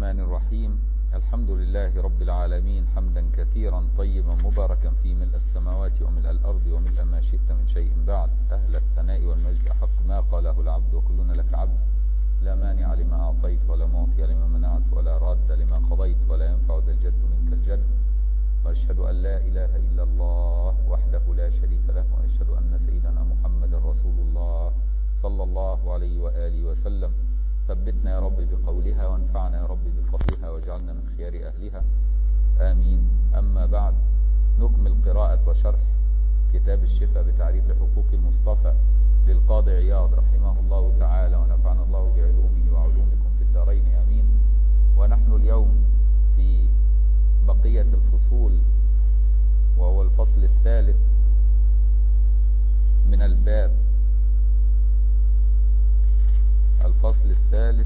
الرحمن الرحيم الحمد لله رب العالمين حمدا كثيرا طيبا مباركا في ملء السماوات وملء الأرض وملء ما شئت من شيء بعد أهل الثناء والمجد حق ما قاله العبد وكلنا لك عبد لا مانع لما أعطيت ولا معطي لما منعت ولا راد لما قضيت ولا ينفع ذا الجد منك الجد وأشهد أن لا إله إلا الله وحده لا شريك له وأشهد أن سيدنا محمدا رسول الله صلى الله عليه وآله وسلم ثبتنا يا رب بقولها وانفعنا يا رب بفضلها واجعلنا من خيار أهلها آمين أما بعد نكمل قراءة وشرح كتاب الشفاء بتعريف حقوق المصطفى للقاضي عياض رحمه الله تعالى ونفعنا الله بعلومه وعلومكم في الدارين آمين ونحن اليوم في بقية الفصول وهو الفصل الثالث من الباب الفصل الثالث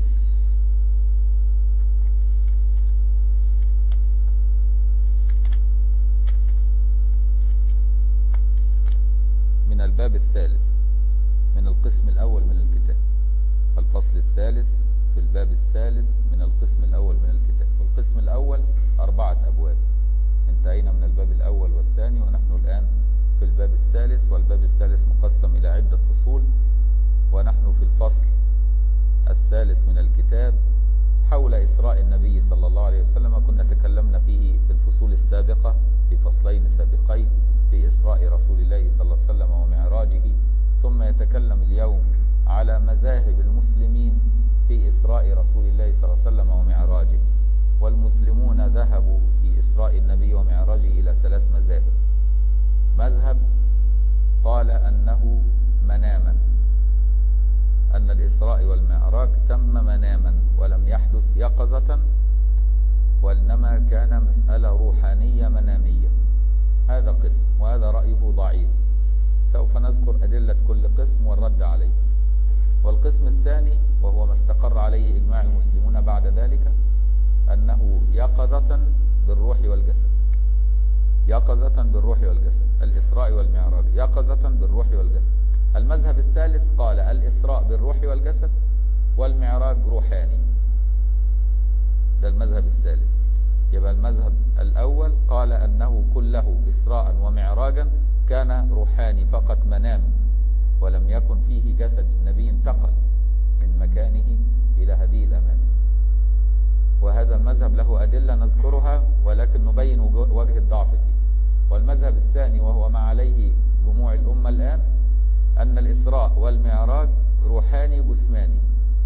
من الباب الثالث من القسم الأول من الكتاب الفصل الثالث في الباب الثالث من القسم الأول من الكتاب والقسم الأول أربعة أبواب انتهينا من الباب الأول والثاني ونحن الآن في الباب الثالث والباب الثالث مقسم إلى عدة فصول ونحن في الفصل الثالث من الكتاب حول إسراء النبي صلى الله عليه وسلم كنا تكلمنا فيه في الفصول السابقة في فصلين سابقين في إسراء رسول الله صلى الله عليه وسلم ومعراجه ثم يتكلم اليوم على مذاهب المسلمين في إسراء رسول الله صلى الله عليه وسلم ومعراجه والمسلمون ذهبوا في إسراء النبي ومعراجه إلى ثلاث مذاهب مذهب قال أنه مناما أن الإسراء والمعراج تم مناما ولم يحدث يقظة وإنما كان مسألة روحانية منامية هذا قسم وهذا رأيه ضعيف سوف نذكر أدلة كل قسم والرد عليه والقسم الثاني وهو ما استقر عليه إجماع المسلمون بعد ذلك أنه يقظة بالروح والجسد يقظة بالروح والجسد الإسراء والمعراج يقظة بالروح والجسد المذهب الثالث قال الإسراء بالروح والجسد والمعراج روحاني ده المذهب الثالث يبقى المذهب الأول قال أنه كله إسراء ومعراجا كان روحاني فقط منام ولم يكن فيه جسد النبي انتقل من مكانه إلى هذه الأماكن وهذا المذهب له أدلة نذكرها ولكن نبين وجه الضعف فيه والمذهب الثاني وهو ما عليه جموع الأمة الآن أن الإسراء والمعراج روحاني جسماني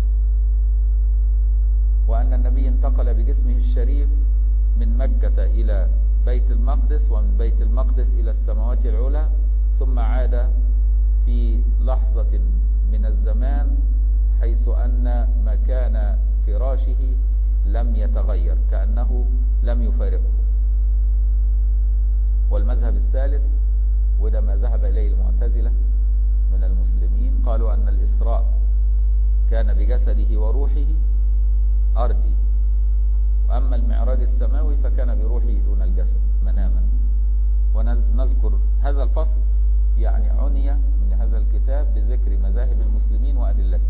وأن النبي انتقل بجسمه الشريف من مكة إلى بيت المقدس ومن بيت المقدس إلى السماوات العلى ثم عاد في لحظة من الزمان حيث أن مكان فراشه لم يتغير كأنه لم يفارقه والمذهب الثالث وده ما ذهب إليه المعتزلة من المسلمين قالوا أن الإسراء كان بجسده وروحه أرضي وأما المعراج السماوي فكان بروحه دون الجسد مناما ونذكر هذا الفصل يعني عني من هذا الكتاب بذكر مذاهب المسلمين وأدلته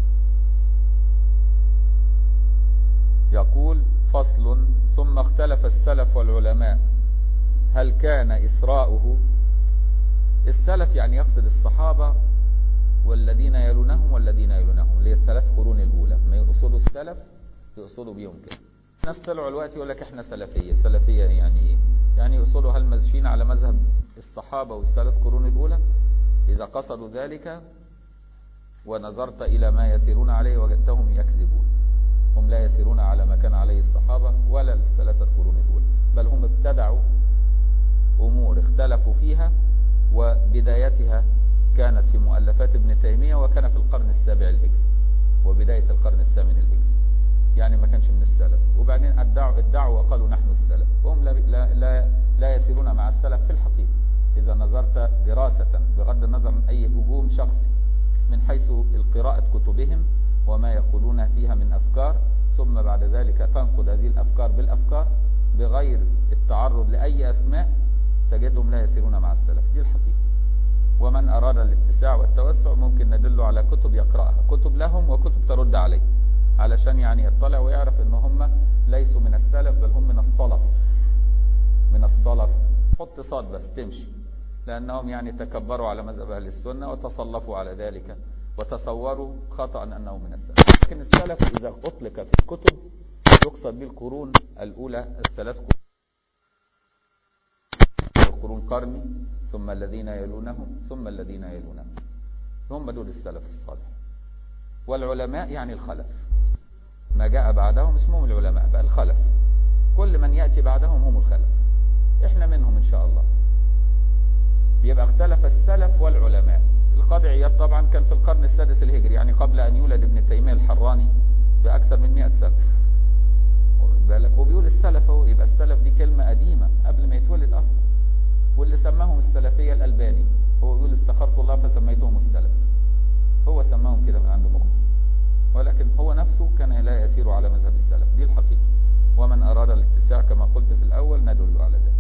يقول فصل ثم اختلف السلف والعلماء هل كان إسراؤه السلف يعني يقصد الصحابة والذين يلونهم والذين يلونهم اللي هي الثلاث قرون الأولى ما يقصدوا السلف يقصدوا بيهم كده ناس طلعوا الوقت يقول لك احنا سلفية سلفية يعني ايه يعني يقصدوا هل ماشيين على مذهب الصحابة والثلاث قرون الأولى إذا قصدوا ذلك ونظرت إلى ما يسيرون عليه وجدتهم يكذبون هم لا يسيرون على ما كان عليه الصحابة ولا الثلاثة قرون الأولى بل هم ابتدعوا أمور اختلفوا فيها وبدايتها كانت في مؤلفات ابن تيمية وكان في القرن السابع الهجري وبداية القرن الثامن الهجري يعني ما كانش من السلف وبعدين ادعوا ادعوا وقالوا نحن السلف وهم لا, لا, لا, لا يسيرون مع السلف في الحقيقة إذا نظرت دراسة بغض النظر عن أي هجوم شخصي من حيث القراءة كتبهم وما يقولون فيها من أفكار ثم بعد ذلك تنقد هذه الأفكار بالأفكار بغير التعرض لأي أسماء تجدهم لا يسيرون مع السلف دي الحقيقة ومن أراد الاتساع والتوسع ممكن ندله على كتب يقرأها كتب لهم وكتب ترد عليه علشان يعني يطلع ويعرف ان هم بالصاد بس تمشي لأنهم يعني تكبروا على مذهب أهل السنة وتصلفوا على ذلك وتصوروا خطأ أنه من السلف لكن السلف إذا أطلق في الكتب يقصد بالقرون الأولى الثلاث قرون قرني ثم الذين يلونهم ثم الذين يلونهم هم دول السلف الصالح والعلماء يعني الخلف ما جاء بعدهم اسمهم العلماء بقى الخلف كل من يأتي بعدهم هم الخلف احنا منهم ان شاء الله يبقى اختلف السلف والعلماء القاضي عياض طبعا كان في القرن السادس الهجري يعني قبل ان يولد ابن تيمية الحراني باكثر من 100 سنة واخد بالك وبيقول السلف هو يبقى السلف دي كلمة قديمة قبل ما يتولد اصلا واللي سماهم السلفية الالباني هو بيقول استخرت الله فسميتهم السلف هو سماهم كده من عند مخه ولكن هو نفسه كان لا يسير على مذهب السلف دي الحقيقة ومن أراد الاتساع كما قلت في الأول ندل على ذلك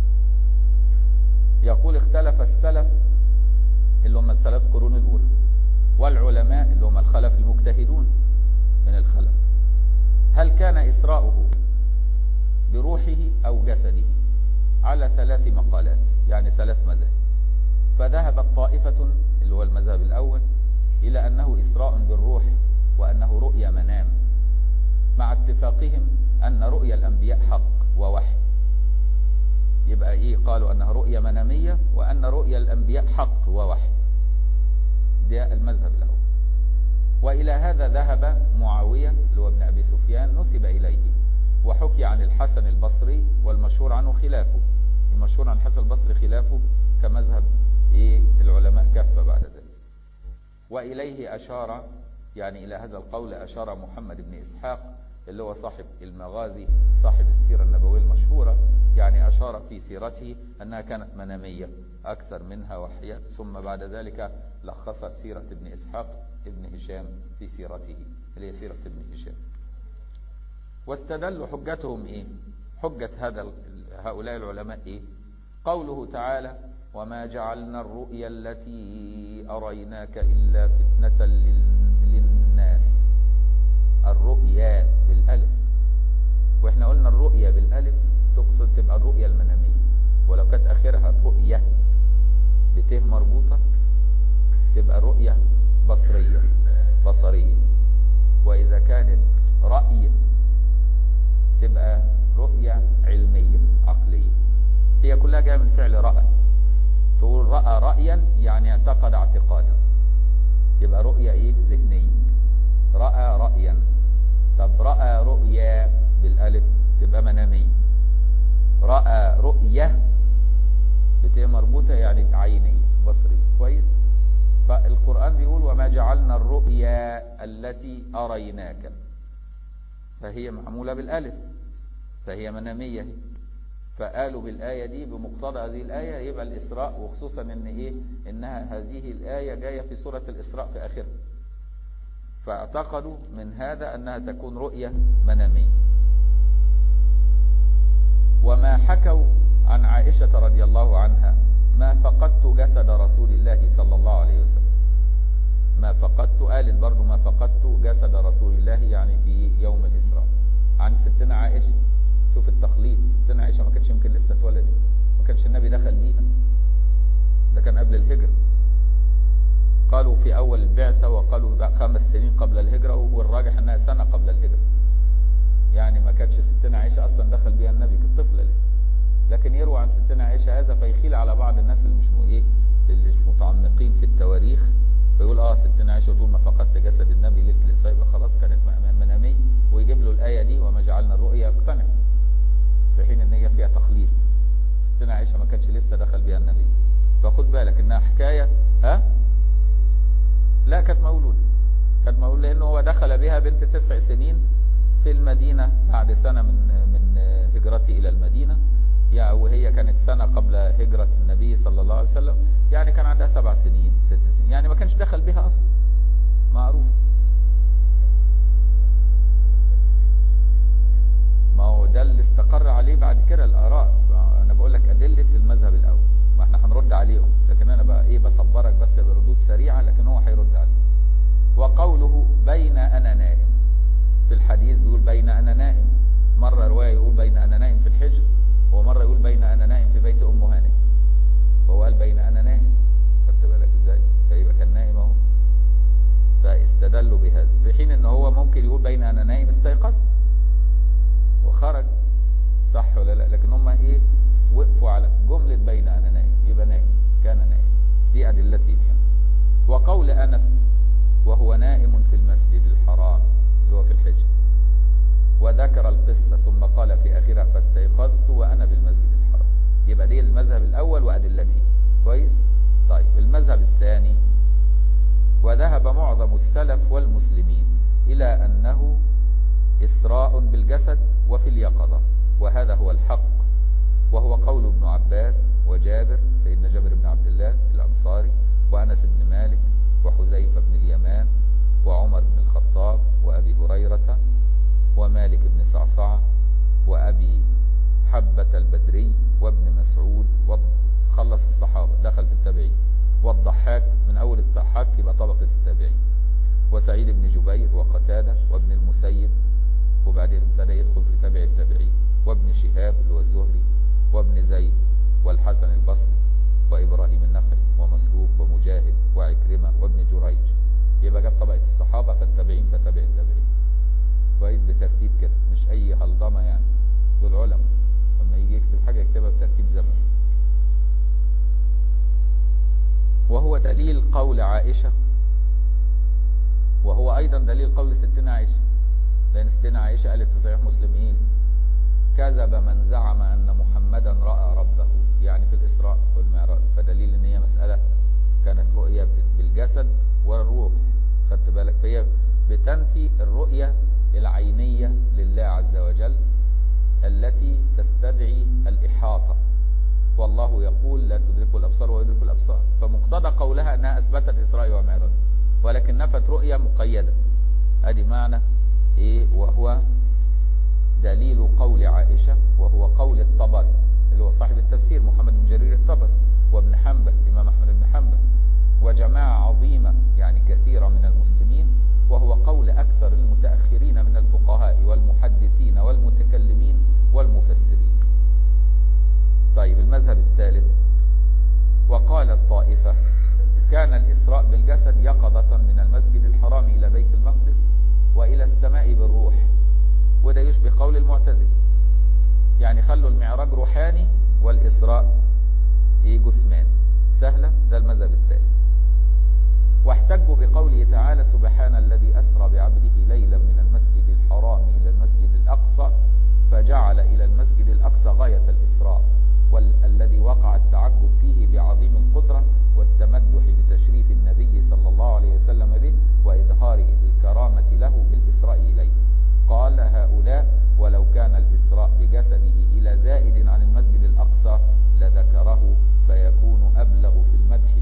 يقول اختلف السلف اللي هم الثلاث قرون الأولى والعلماء اللي هم الخلف المجتهدون من الخلف هل كان إسراؤه بروحه أو جسده على ثلاث مقالات يعني ثلاث مذاهب فذهبت طائفة اللي هو المذهب الأول إلى أنه إسراء بالروح وأنه رؤيا منام مع اتفاقهم أن رؤيا الأنبياء حق ووحي يبقى إيه قالوا أنها رؤيا منامية وأن رؤيا الأنبياء حق ووحي ده المذهب الأول وإلى هذا ذهب معاوية اللي هو ابن أبي سفيان نسب إليه وحكي عن الحسن البصري والمشهور عنه خلافه المشهور عن الحسن البصري خلافه كمذهب إيه العلماء كافة بعد ذلك وإليه أشار يعني إلى هذا القول أشار محمد بن إسحاق اللي هو صاحب المغازي صاحب السيرة النبوية المشهورة يعني أشار في سيرته أنها كانت منامية أكثر منها وحية ثم بعد ذلك لخص سيرة ابن إسحاق ابن هشام في سيرته اللي هي سيرة ابن هشام واستدلوا حجتهم إيه حجة هذا هؤلاء العلماء إيه قوله تعالى وما جعلنا الرؤيا التي أريناك إلا فتنة للناس الرؤيا بالألف وإحنا قلنا الرؤيا بالألف تقصد تبقى الرؤيا المنامية ولو كانت آخرها رؤية بته مربوطة تبقى رؤية بصرية بصرية وإذا كانت رأي تبقى رؤية علمية عقلية هي كلها جاية من فعل رأى تقول رأى رأيا يعني اعتقد اعتقادا يبقى رؤية ايه ذهنية رأى رأيا طب رأى رؤيا بالالف تبقى منامية رأى رؤية بتبقى مربوطة يعني عينية بصرية كويس فالقرآن بيقول وما جعلنا الرؤيا التي أريناك فهي معمولة بالالف فهي منامية هي فقالوا بالآية دي بمقتضى هذه الآية يبقى الإسراء وخصوصا ان ايه انها هذه الآية جاية في سورة الإسراء في آخرها فاعتقدوا من هذا انها تكون رؤية منامية وما حكوا عن عائشة رضي الله عنها ما فقدت جسد رسول الله صلى الله عليه وسلم ما فقدت قالت برضو ما فقدت جسد رسول الله يعني في يوم الإسراء عن ستنا عائشة شوف التخليط ستنا عائشة ما كانش يمكن لسه اتولدت ما كانش النبي دخل بيها ده كان قبل الهجرة قالوا في أول البعثة وقالوا خمس سنين قبل الهجرة والراجح أنها سنة قبل الهجرة يعني ما كانتش ستنا عائشة أصلا دخل بيها النبي كانت طفلة لسه لكن يروى عن ستنا عائشة هذا فيخيل على بعض الناس اللي مش م... ايه اللي مش متعمقين في التواريخ فيقول اه ستنا عائشة طول ما فقدت جسد النبي ليلة الإسراء يبقى خلاص كانت منامية ويجيب له الآية دي وما جعلنا الرؤيا يقتنع في حين ان هي فيها تخليط ستنا عائشة ما كانش لسه دخل بيها النبي فخد بالك انها حكاية ها لا كانت مولودة كانت مولودة لانه هو دخل بها بنت تسع سنين في المدينة بعد سنة من من هجرته الى المدينة يعني وهي كانت سنة قبل هجرة النبي صلى الله عليه وسلم يعني كان عندها سبع سنين ست سنين يعني ما كانش دخل بها اصلا معروف ما هو ده اللي استقر عليه بعد كده الآراء أنا بقول لك أدلة المذهب الأول ما احنا هنرد عليهم لكن أنا بقى إيه بصبرك بس بردود سريعة لكن هو هيرد عليه وقوله بين أنا نائم في الحديث بيقول بين أنا نائم مرة رواية يقول بين أنا نائم في الحجر ومرة يقول بين أنا نائم في بيت أم هانئ القصة ثم قال في آخرها فاستيقظت وأنا بالمسجد الحرام يبقى دي المذهب الأول وأدلته كويس طيب المذهب الثاني وذهب معظم السلف والمسلمين إلى أنه إسراء بالجسد وفي اليقظة وهذا هو الحق وهو قول ابن عباس وجابر سيدنا جابر بن عبد الله الأنصاري وأنس بن مالك وحذيفة بن اليمان وعمر بن الخطاب وأبي هريرة ومالك بن صعصعة وأبي حبة البدري وابن مسعود خلص الصحابة دخل في التابعين والضحاك من أول الضحاك يبقى طبقة التابعين وسعيد بن جبير وقتادة وابن المسيب وبعدين ابتدى يدخل في تابع التابعين وابن شهاب اللي هو الزهري وابن زيد والحسن البصري وإبراهيم النخعي ومسروق ومجاهد وعكرمة وابن جريج يبقى جاب طبقة الصحابة فالتابعين فتابع التابعين كويس بترتيب كده مش أي هلضمة يعني دول علماء لما يجي يكتب حاجة يكتبها بترتيب زمن وهو دليل قول عائشة وهو أيضا دليل قول ستنا عائشة لأن ستنا عائشة قالت في صحيح مسلم إيه كذب من زعم أن محمدا رأى ربه يعني في الإسراء والمعراج فدليل أن هي مسألة كانت رؤية بالجسد والروح خدت بالك فهي بتنفي الرؤية العينية لله عز وجل التي تستدعي الإحاطة والله يقول لا تدرك الأبصار ويدرك الأبصار فمقتضى قولها أنها أثبتت إسراء ومعراج ولكن نفت رؤية مقيدة ادي معنى إيه وهو دليل قول عائشة وهو قول الطبري اللي هو صاحب التفسير محمد بن جرير الطبري وابن حنبل الإمام أحمد بن حنبل وجماعة عظيمة يعني كثيرة من المسلمين وهو قول أكثر المتأخرين من الفقهاء والمحدثين والمتكلمين والمفسرين طيب المذهب الثالث وقال الطائفة كان الإسراء بالجسد يقظة من المسجد الحرام إلى بيت المقدس وإلى السماء بالروح وده يشبه قول المعتزلة يعني خلوا المعراج روحاني والإسراء إيه جسماني سهلة ده المذهب الثالث واحتجوا بقوله تعالى سبحان الذي أسرى بعبده ليلا من المسجد الحرام إلى المسجد الأقصى فجعل إلى المسجد الأقصى غاية الإسراء والذي وقع التعجب فيه بعظيم القدرة والتمدح بتشريف النبي صلى الله عليه وسلم به وإظهار الكرامة له بالإسراء إليه قال هؤلاء ولو كان الإسراء بجسده إلى زائد عن المسجد الأقصى لذكره فيكون أبلغ في المدح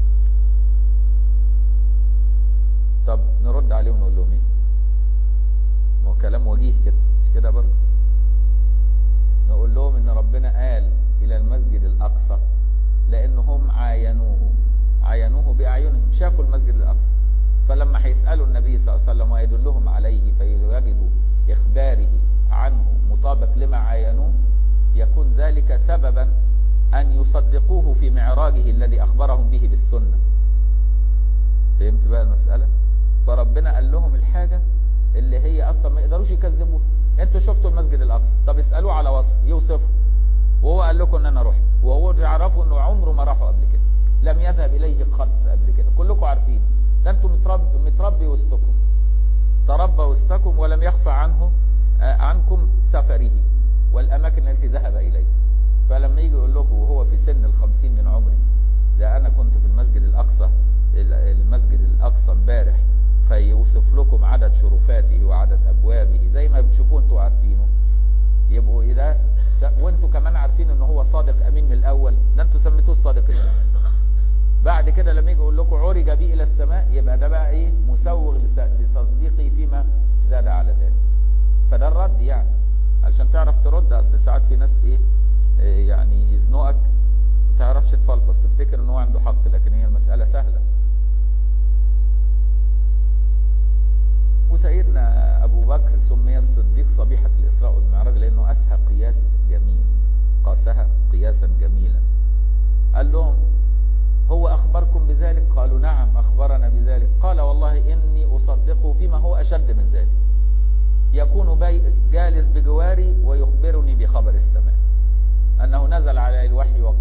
طب نرد عليهم ونقول لهم ايه ما هو كلام وجيه كده مش كده برضه نقول لهم ان ربنا قال الى المسجد الاقصى لانهم عاينوه عاينوه باعينهم شافوا المسجد الاقصى فلما هيسالوا النبي صلى الله عليه وسلم ويدلهم عليه فيجدوا اخباره عنه مطابق لما عاينوه يكون ذلك سببا ان يصدقوه في معراجه الذي اخبرهم به بالسنه فهمت بقى المساله فربنا قال لهم الحاجه اللي هي اصلا ما يقدروش يكذبوها انتوا شفتوا المسجد الاقصى طب اسالوه على وصف يوصفه وهو قال لكم ان انا رحت وهو تعرفوا انه عمره ما راحوا قبل كده لم يذهب اليه قط قبل كده كلكم عارفين ده انتوا متربي متربي وسطكم تربى وسطكم ولم يخفى عنه آه عنكم سفره والاماكن التي ذهب اليه فلما يجي يقول لكم وهو في سن الخمسين من عمري ده انا كنت في المسجد الاقصى المسجد الاقصى امبارح فيوصف لكم عدد شرفاته وعدد ابوابه زي ما بتشوفوه انتوا عارفينه يبقوا اذا وانتوا كمان عارفين ان هو صادق امين من الاول ده انتوا سميتوه الصادق الامين بعد كده لما يجي يقول لكم عرج بي الى السماء يبقى ده بقى ايه مسوغ لتصديقه فيما زاد على ذلك فده الرد يعني علشان تعرف ترد اصل ساعات في ناس ايه, إيه يعني يزنقك ما تعرفش تفلفص تفتكر ان هو عنده حق لكن هي المساله سهله وسيدنا أبو بكر سمي الصديق صبيحة الإسراء والمعراج لأنه أسهى قياس جميل قاسها قياسا جميلا قال لهم هو أخبركم بذلك قالوا نعم أخبرنا بذلك قال والله إني أصدقه فيما هو أشد من ذلك يكون جالس بجواري ويخبرني بخبر السماء أنه نزل عليه الوحي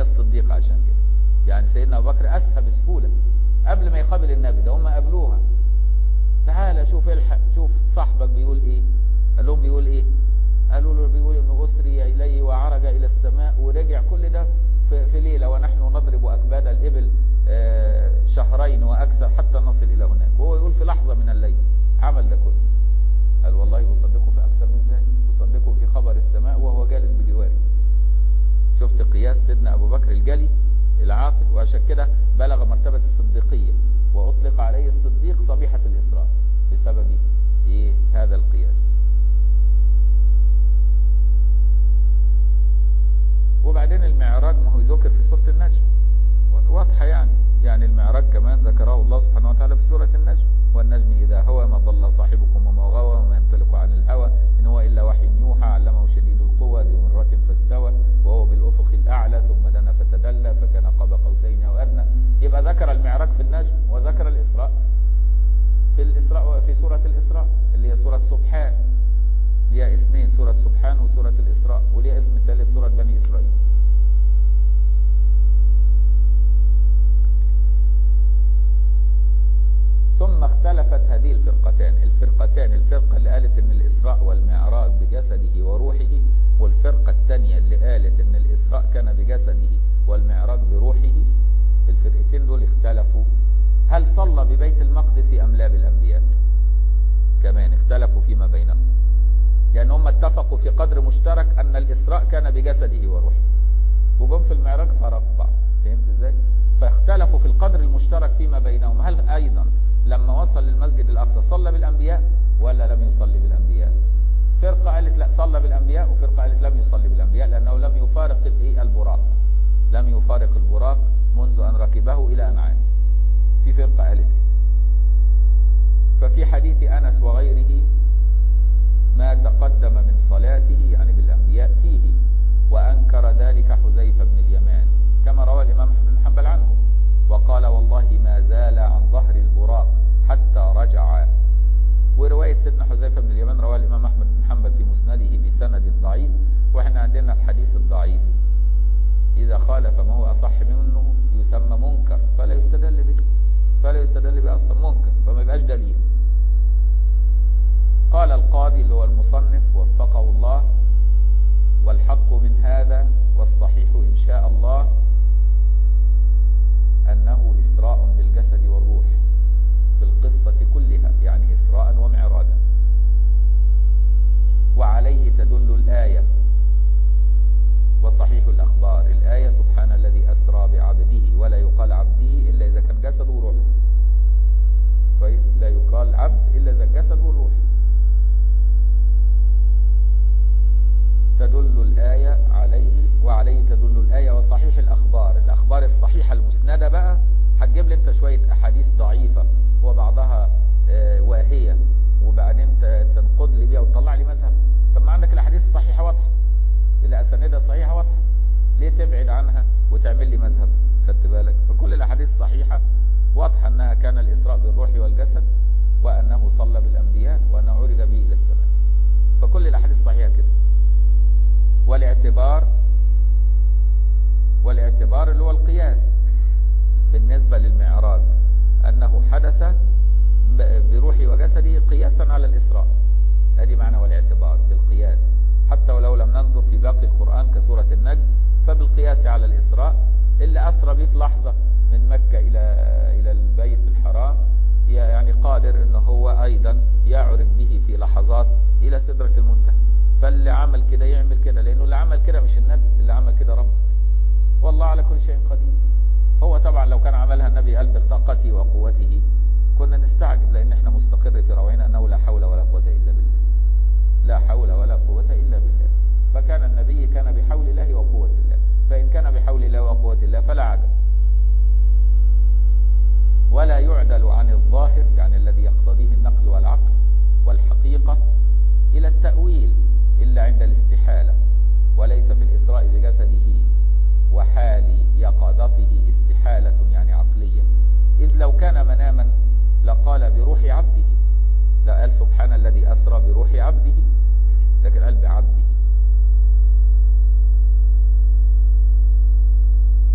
الصديق عشان كده يعني سيدنا ابو بكر اسهى بسهوله قبل ما يقابل النبي ده هم قابلوها تعالى شوف الحق شوف صاحبك بيقول ايه قال لهم بيقول ايه قالوا له بيقول انه اسري اليه وعرج الى السماء ورجع كل ده في, في ليله ونحن نضرب اكباد الابل آه شهرين واكثر حتى نصل الى هناك وهو يقول في لحظه من الليل عمل ده كله قال والله اصدقه في اكثر من ذلك اصدقه في خبر السماء وهو جالس بجواري شفت قياس سيدنا ابو بكر الجلي العاقل وعشان كده بلغ مرتبة الصديقية واطلق عليه الصديق صبيحة الاسراء بسبب ايه هذا القياس وبعدين المعراج ما هو ذكر في سورة النجم واضحة يعني يعني المعراج كمان ذكره الله سبحانه وتعالى في سورة النجم والنجم إذا هوى ما ضل صاحبكم وما غوى وما ينطلق عن الهوى إن هو إلا وحي يوحى علمه شديد القوى ذو مرة فاستوى وهو بالأفق الأعلى ثم دنا فتدلى فكان قاب قوسين أو أدنى يبقى ذكر المعراج في النجم وذكر الإسراء في الإسراء في سورة الإسراء اللي هي سورة سبحان ليها اسمين سورة سبحان وسورة الإسراء وليها اسم ثالث سورة بني إسرائيل ثم اختلفت هذه الفرقتان الفرقتان الفرقة اللي قالت ان الإسراء والمعراج بجسده وروحه والفرقة الثانية اللي قالت ان الإسراء كان بجسده والمعراج بروحه الفرقتين دول اختلفوا هل صلى ببيت المقدس أم لا بالأنبياء كمان اختلفوا فيما بينهم لأن هم اتفقوا في قدر مشترك أن الإسراء كان بجسده وروحه وجم في المعراج فرقوا بعض فهمت ازاي فاختلفوا في القدر المشترك فيما بينهم هل أيضا لما وصل للمسجد الأقصى صلى بالأنبياء ولا لم يصلي بالأنبياء فرقة قالت لا صلى بالأنبياء وفرقة قالت لم يصلي بالأنبياء لأنه لم يفارق الايه البراق لم يفارق البراق منذ أن ركبه إلى أن عاد في فرقة قالت كده ففي حديث أنس وغيره ما تقدم من صلاته يعني بالأنبياء فيه وأنكر ذلك حذيفة بن اليمان كما روى الإمام أحمد بن حنبل عنه وقال والله ما زال عن ظهر البراق حتى رجع ورواية سيدنا حذيفة بن اليمان رواه الإمام أحمد بن حنبل في مسنده بسند ضعيف وإحنا عندنا الحديث الضعيف إذا خالف ما هو أصح منه يسمى منكر فلا يستدل به فلا يستدل به أصلا منكر فما يبقاش دليل قال القاضي اللي هو المصنف وفقه الله والحق من هذا والصحيح إن شاء الله أنه إسراء بالجسد والروح في القصة كلها يعني إسراء ومعراجا وعليه تدل الآية وصحيح الأخبار الآية سبحان الذي أسرى بعبده ولا يقال عبده إلا إذا كان جسد وروح كويس لا يقال عبد إلا إذا الجسد والروح تدل الآية عليه وعليه تدل الآية وصحيح الأخبار الأخبار الصحيحة المسندة بقى هتجيب لي انت شوية أحاديث ضعيفة وبعضها آه واهية وبعدين تنقض لي بيها وتطلع لي مذهب طب ما عندك الأحاديث الصحيحة واضحة اللي أسندها صحيحة واضحة ليه تبعد عنها وتعمل لي مذهب خدت بالك فكل الأحاديث الصحيحة واضحة أنها كان الإسراء بالروح والجسد وأنه صلى بالأنبياء وأنه عرج به إلى السماء فكل الأحاديث صحيحة كده والاعتبار والاعتبار اللي هو القياس بالنسبة للمعراج أنه حدث بروحه وجسده قياسا على الإسراء هذه معنى والاعتبار بالقياس حتى ولو لم ننظر في باقي القرآن كسورة النجم فبالقياس على الإسراء اللي أسرى به في لحظة من مكة إلى إلى البيت الحرام يعني قادر ان هو ايضا يعرج به في لحظات الى سدرة المنتهى فاللي عمل كده يعمل كده لانه اللي عمل كده مش النبي اللي عمل كده رب والله على كل شيء قدير هو طبعا لو كان عملها النبي قال بطاقته وقوته كنا نستعجب لان احنا مستقر في روعنا انه لا حول ولا قوة الا بالله لا حول ولا قوة الا بالله فكان النبي كان بحول الله وقوة الله فان كان بحول الله وقوة الله فلا عجب ولا يعدل عن الظاهر يعني الذي يقتضيه النقل والعقل والحقيقة إلى التأويل إلا عند الاستحالة وليس في الإسراء بجسده وحال يقظته استحالة يعني عقلية إذ لو كان مناما لقال بروح عبده لا قال سبحان الذي أسرى بروح عبده لكن قال بعبده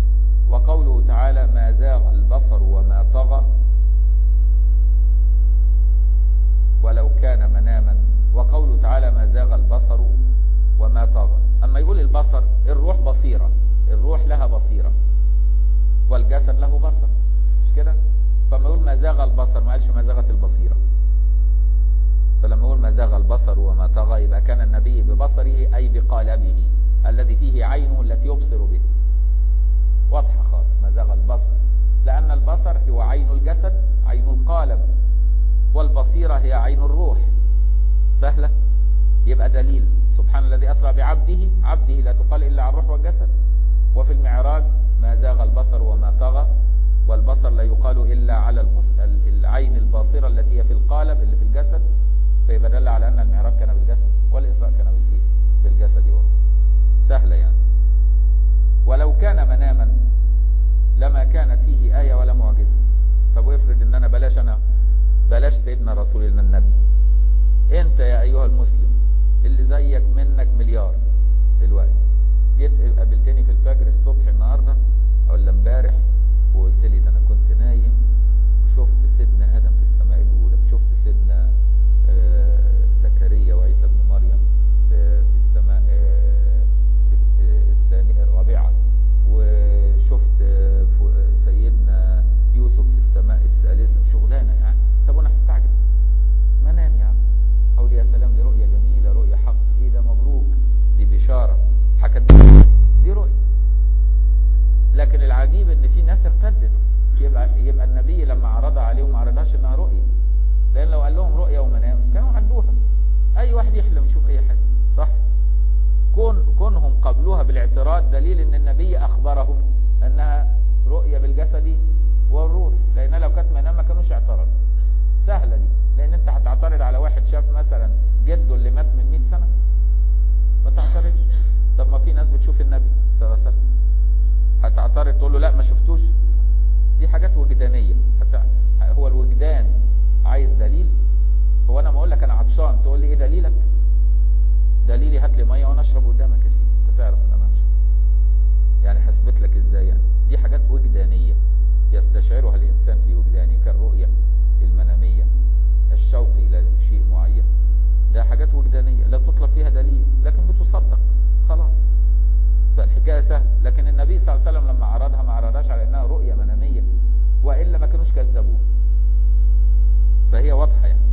سيدنا رسول الله النبي انت يا ايها المسلم اللي زيك منك مليار دلوقتي جيت قابلتني في الفجر الصبح النهارده ولا امبارح وقلت لي ده انا كنت نايم وشفت سيدنا ادم في السماء الاولى شفت سيدنا آه زكريا وعيسى ابن مريم في, في السماء آه الثانية الرابعة وشفت آه سيدنا يوسف في السماء الثالثة شغلانة يعني طب وانا هستعجب ما نام يا عم اقول يا سلام دي رؤية جميلة رؤية حق ايه ده مبروك دي بشارة حكت دي رؤية لكن العجيب ان في ناس ارتدت يبقى يبقى النبي لما عرضها عليهم ما عرضهاش انها رؤية لان لو قال لهم رؤية ومنام كانوا عدوها اي واحد يحلم يشوف اي حاجة صح كون كونهم قبلوها بالاعتراض دليل ان النبي اخبرهم انها رؤية بالجسد والروح لان لو كانت منام ما كانوش اعترضوا سهلة دي لان انت هتعترض على واحد شاف مثلا جده اللي مات من 100 سنة ما تعترضش طب ما في ناس بتشوف النبي صلى الله عليه وسلم هتعترض تقول له لا ما شفتوش دي حاجات وجدانية هت... هو الوجدان عايز دليل هو انا ما اقول لك انا عطشان تقول لي ايه دليلك دليلي هات لي ميه وانا اشرب قدامك يا سيدي انت تعرف ان انا هشرب يعني حسبت لك ازاي يعني دي حاجات وجدانية يستشعرها الانسان في وجدانه كالرؤية المنامية الشوق الى شيء معين ده حاجات وجدانية لا تطلب فيها دليل لكن بتصدق خلاص فالحكاية سهلة لكن النبي صلى الله عليه وسلم لما عرضها ما عرضهاش على انها رؤية منامية وإلا ما كانوش كذبوه فهي واضحة يعني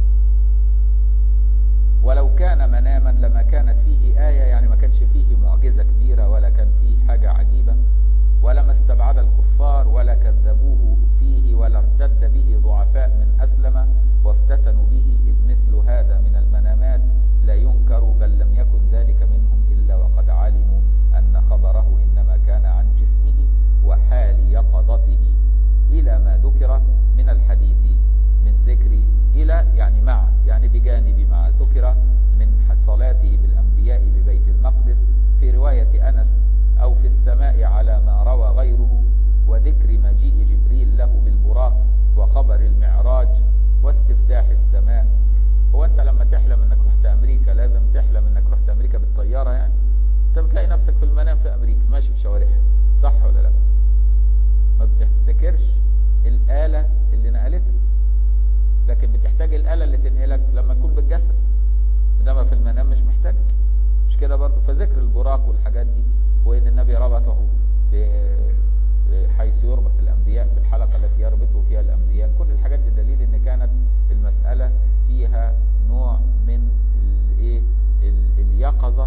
ولو كان مناما لما كانت فيه آية يعني ما كانش فيه معجزة كبيرة ولا كان فيه حاجة عجيبة ولما استبعد الكفار ولا كذبوه فيه ولا ارتد به ضعفاء من أسلم وافتتنوا به إذ مثل هذا من المنامات لا ينكر بل لم يكن ذلك منهم إلا وقد علموا أن خبره إنما كان عن جسمه وحال يقظته إلى ما ذكر من الحديث من ذكر إلى يعني مع يعني بجانب ما ذكر من صلاته بالأنبياء ببيت المقدس في رواية أنس أو في السماء على ما روى غيره وذكر مجيء جبريل له بالبراق وخبر المعراج واستفتاح السماء هو أنت لما تحلم أنك رحت أمريكا لازم تحلم أنك رحت أمريكا بالطيارة يعني أنت بتلاقي نفسك في المنام في أمريكا ماشي في شوارعها صح ولا لا ما بتفتكرش الآلة اللي نقلتك لكن بتحتاج الآلة اللي تنقلك لما تكون بالجسد انما في المنام مش محتاج مش كده برضه فذكر البراق والحاجات دي وان النبي ربطه في حيث يربط الانبياء بالحلقة التي يربطه فيها الانبياء كل الحاجات دي دليل ان كانت المسألة فيها نوع من الايه اليقظة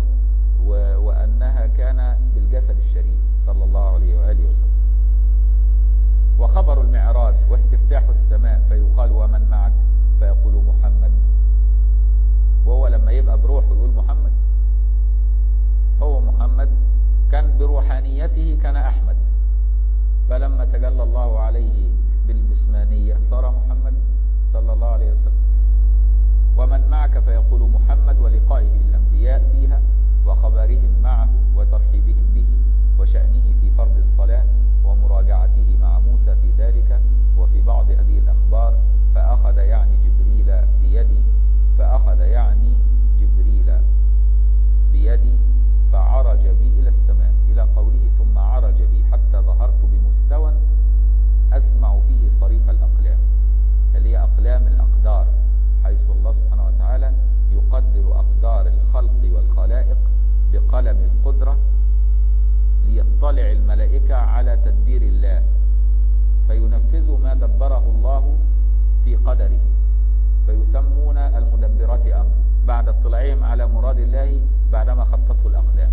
وانها كان بالجسد الشريف صلى الله عليه وآله وسلم وخبر المعراج واستفتاح السماء فيقال ومن معك فيقول محمد وهو لما يبقى بروحه يقول محمد هو محمد كان بروحانيته كان أحمد فلما تجلى الله عليه بالجسمانية صار محمد صلى الله عليه وسلم ومن معك فيقول محمد ولقائه بالأنبياء فيها وخبرهم معه وترحيبهم به وشأنه في فرض الصلاة ومراجعته مع موسى في ذلك وفي بعض هذه الأخبار فأخذ يعني جبريل بيدي فأخذ يعني جبريل بيدي فعرج بي إلى السماء إلى قوله ثم عرج بي حتى ظهرت بمستوى أسمع فيه صريف الأقلام اللي هي أقلام الأقدار حيث الله سبحانه وتعالى يقدر أقدار الخلق والخلائق بقلم القدرة ليطلع الملائكة على تدبير الله فينفذوا ما دبره الله في قدره فيسمون المدبرات أمر بعد اطلاعهم على مراد الله بعدما خطته الأقلام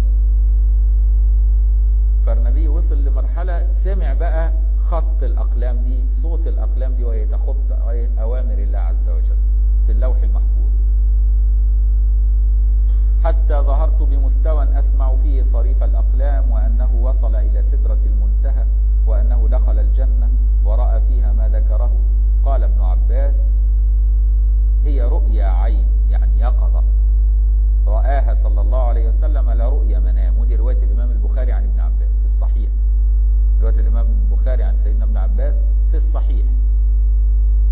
فالنبي وصل لمرحلة سمع بقى خط الأقلام دي صوت الأقلام دي وهي تخط أوامر الله عز وجل في اللوح المحفوظ حتى ظهرت بمستوى أسمع فيه صريف الأقلام وأنه وصل إلى سدرة المنتهى وأنه دخل الجنة ورأى فيها ما ذكره قال ابن عباس هي رؤيا عين يعني يقظة رآها صلى الله عليه وسلم لا رؤيا منام ودي رواية الإمام البخاري عن ابن عباس في الصحيح رواية الإمام البخاري عن سيدنا ابن عباس في الصحيح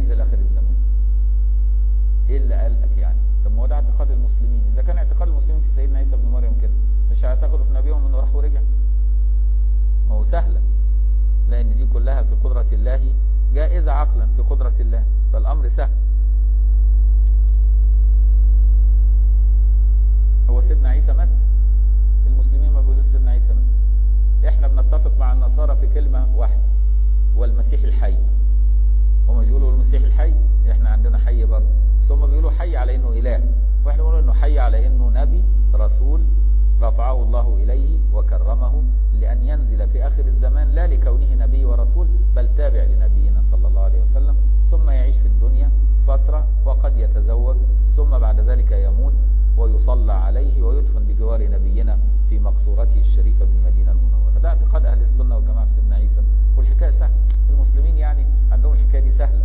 هينزل اخر الزمان ايه اللي قالك يعني طب ما هو ده اعتقاد المسلمين اذا كان اعتقاد المسلمين في سيدنا عيسى ابن مريم كده مش هيعتقدوا في نبيهم انه راح ورجع ما هو سهله لان دي كلها في قدرة الله جائزة عقلا في قدرة الله فالامر سهل هو سيدنا عيسى مات المسلمين ما بيقولوش سيدنا عيسى مات احنا بنتفق مع النصارى في كلمة واحدة والمسيح الحي هم بيقولوا المسيح الحي احنا عندنا حي برضه ثم بيقولوا حي على انه اله واحنا بنقول انه حي على انه نبي رسول رفعه الله اليه وكرمه لان ينزل في اخر الزمان لا لكونه نبي ورسول بل تابع لنبينا صلى الله عليه وسلم ثم يعيش في الدنيا فترة وقد يتزوج ثم بعد ذلك يموت ويصلى عليه ويدفن بجوار نبينا في مقصورته الشريفة بالمدينة المنورة ده اعتقاد اهل السنة والجماعة في سيدنا عيسى والحكاية سهلة المسلمين يعني عندهم الحكاية دي سهلة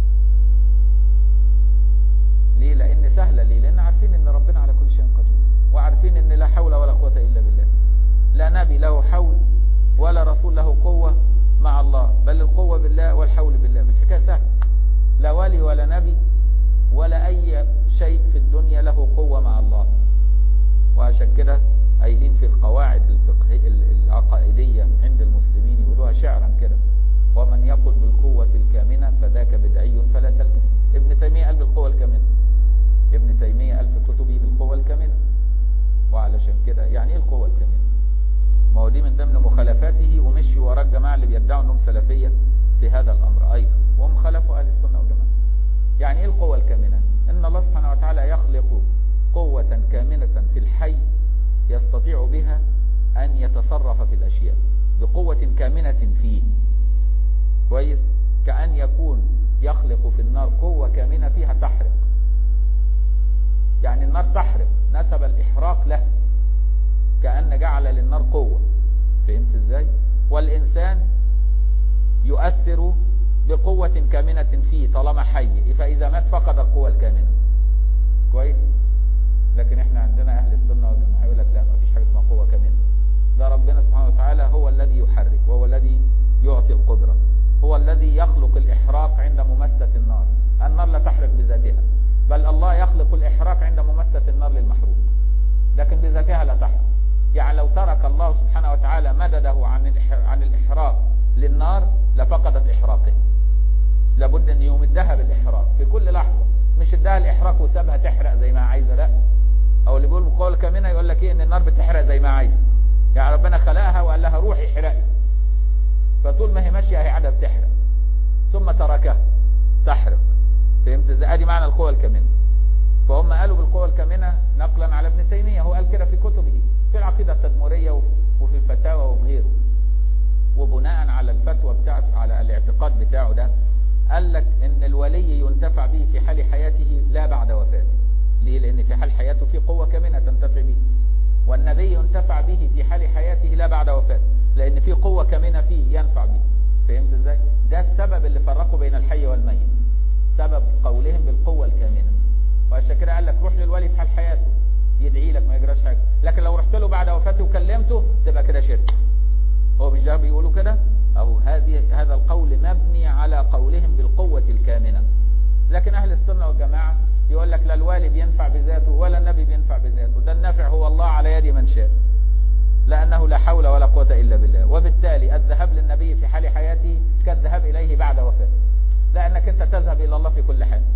ليه لان سهلة ليه لان عارفين ان ربنا على كل شيء قدير وعارفين ان لا حول ولا قوة الا بالله لا نبي له حول ولا رسول له قوة مع الله بل القوة بالله والحول بالله الحكاية سهلة لا ولي ولا نبي ولا اي شيء في الدنيا له قوة مع الله وعشان كده قايلين في القواعد الفقهية العقائدية عند المسلمين يقولوها شعرا كده ومن يقل بالقوة الكامنة فذاك بدعي فلا تلتفت ابن تيمية قال بالقوة الكامنة ابن تيمية قال في كتبه بالقوة الكامنة وعلشان كده يعني ايه القوة الكامنة ما هو دي من ضمن مخالفاته ومشي وراء الجماعة اللي بيدعوا انهم سلفية في هذا الامر ايضا وهم خالفوا اهل السنة والجماعة يعني ايه القوة الكامنة ان الله سبحانه وتعالى يخلق قوة كامنة في الحي يستطيع بها ان يتصرف في الاشياء بقوة كامنة فيه كويس كأن يكون يخلق في النار قوة كامنة فيها تحرق يعني النار تحرق نسب الإحراق له كأن جعل للنار قوة فهمت ازاي والإنسان يؤثر بقوة كامنة فيه طالما حي فإذا مات فقد القوة الكامنة كويس لكن احنا عندنا أهل السنة والجماعة يقول لك لا ما فيش حاجة اسمها قوة كامنة ده ربنا سبحانه وتعالى هو الذي يحرك وهو الذي يعطي القدرة هو الذي يخلق الإحراق عند ممسة النار النار لا تحرق بذاتها بل الله يخلق الإحراق عند ممسة النار للمحروق لكن بذاتها لا تحرق يعني لو ترك الله سبحانه وتعالى مدده عن عن الإحراق للنار لفقدت إحراقه لابد أن يمدها بالإحراق في كل لحظة مش ادها الإحراق وسابها تحرق زي ما عايزة لا أو اللي بيقول بقول كامنة يقول لك إيه إن النار بتحرق زي ما عايزة يعني ربنا خلقها وقال لها روحي احرقي فطول ما هي ماشية هي قاعدة بتحرق ثم تركها تحرق فهمت ازاي ادي معنى القوة الكامنة فهم قالوا بالقوة الكامنة نقلا على ابن تيمية هو قال كده في كتبه في العقيدة التدمرية وفي الفتاوى وغيره وبناء على الفتوى بتاعته على الاعتقاد بتاعه ده قال لك ان الولي ينتفع به في حال حياته لا بعد وفاته ليه لان في حال حياته في قوة كامنة تنتفع به والنبي ينتفع به في حال حياته لا بعد وفاته لان في قوة كامنة فيه ينفع به فهمت ازاي ده السبب اللي فرقوا بين الحي والميت سبب قولهم بالقوة الكامنة وعشان كده قال لك روح للولي في حال حياته يدعي لك ما يجراش حاجة لكن لو رحت له بعد وفاته وكلمته تبقى كده شرك هو مش ده بيقولوا كده اهو هذه هذا القول مبني على قولهم بالقوة الكامنة لكن اهل السنة والجماعة يقول لك لا الوالي بينفع بذاته ولا النبي بينفع بذاته ده النافع هو الله على يد من شاء لأنه لا حول ولا قوة إلا بالله وبالتالي الذهاب للنبي في حال حياته كالذهاب إليه بعد وفاته لأنك أنت تذهب إلى الله في كل حال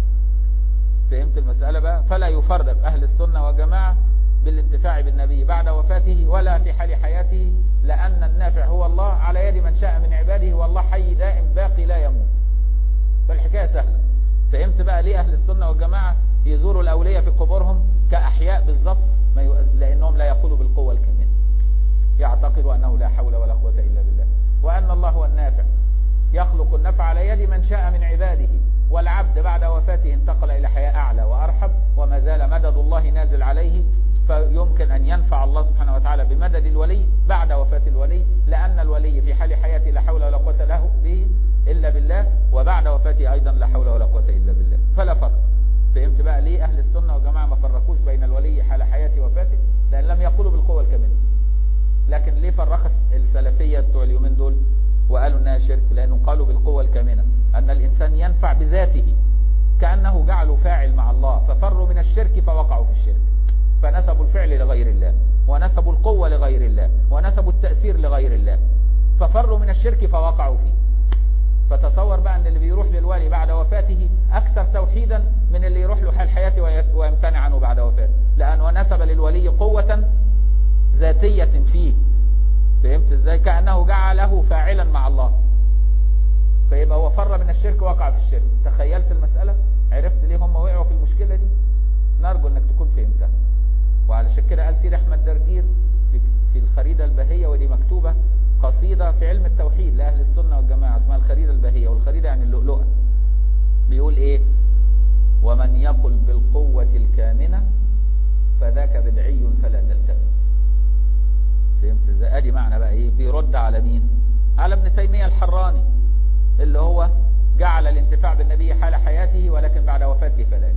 فهمت المسألة بقى فلا يفرق أهل السنة والجماعة بالانتفاع بالنبي بعد وفاته ولا في حال حياته لأن النافع هو الله على يد من شاء من عباده والله حي دائم باقي لا يموت فالحكاية سهلة فهمت بقى ليه أهل السنة والجماعة يزوروا الأولياء في قبورهم كأحياء بالضبط لأنهم لا يقولوا بالقوة الكاملة يعتقدوا أنه لا حول ولا قوة إلا بالله وأن الله هو النافع يخلق النفع على يد من شاء من عباده والعبد بعد وفاته انتقل إلى حياة أعلى وأرحب وما زال مدد الله نازل عليه فيمكن أن ينفع الله سبحانه وتعالى بمدد الولي بعد وفاة الولي لأن الولي في حال حياته لا حول ولا قوة له به إلا بالله وبعد وفاته أيضا لا حول ولا قوة إلا بالله فلا فرق فهمت بقى ليه أهل السنة والجماعة ما فرقوش بين الولي حال حياته وفاته لأن لم يقولوا بالقوة الكاملة لكن ليه فرقت السلفية بتوع اليومين دول وقالوا انها شرك لانه قالوا بالقوة الكامنة ان الانسان ينفع بذاته كأنه جعلوا فاعل مع الله ففروا من الشرك فوقعوا في الشرك فنسبوا الفعل لغير الله ونسبوا القوة لغير الله ونسبوا التأثير لغير الله ففروا من الشرك فوقعوا فيه فتصور بقى ان اللي بيروح للولي بعد وفاته اكثر توحيدا من اللي يروح له حال حياته ويمتنع عنه بعد وفاته لانه نسب للولي قوة ذاتية فيه فهمت ازاي كأنه جعله فاعلا مع الله فيبقى هو فر من الشرك وقع في الشرك تخيلت المسألة عرفت ليه هم وقعوا في المشكلة دي نرجو انك تكون فهمتها وعلشان كده قال سير احمد دردير في, في الخريدة البهية ودي مكتوبة قصيدة في علم التوحيد لأهل السنة والجماعة اسمها الخريدة البهية والخريدة يعني اللؤلؤة بيقول ايه ومن يقل بالقوة الكامنة فذاك بدعي فلا تلتفت فهمت ازاي ادي معنى بقى ايه بيرد على مين على ابن تيمية الحراني اللي هو جعل الانتفاع بالنبي حال حياته ولكن بعد وفاته فلا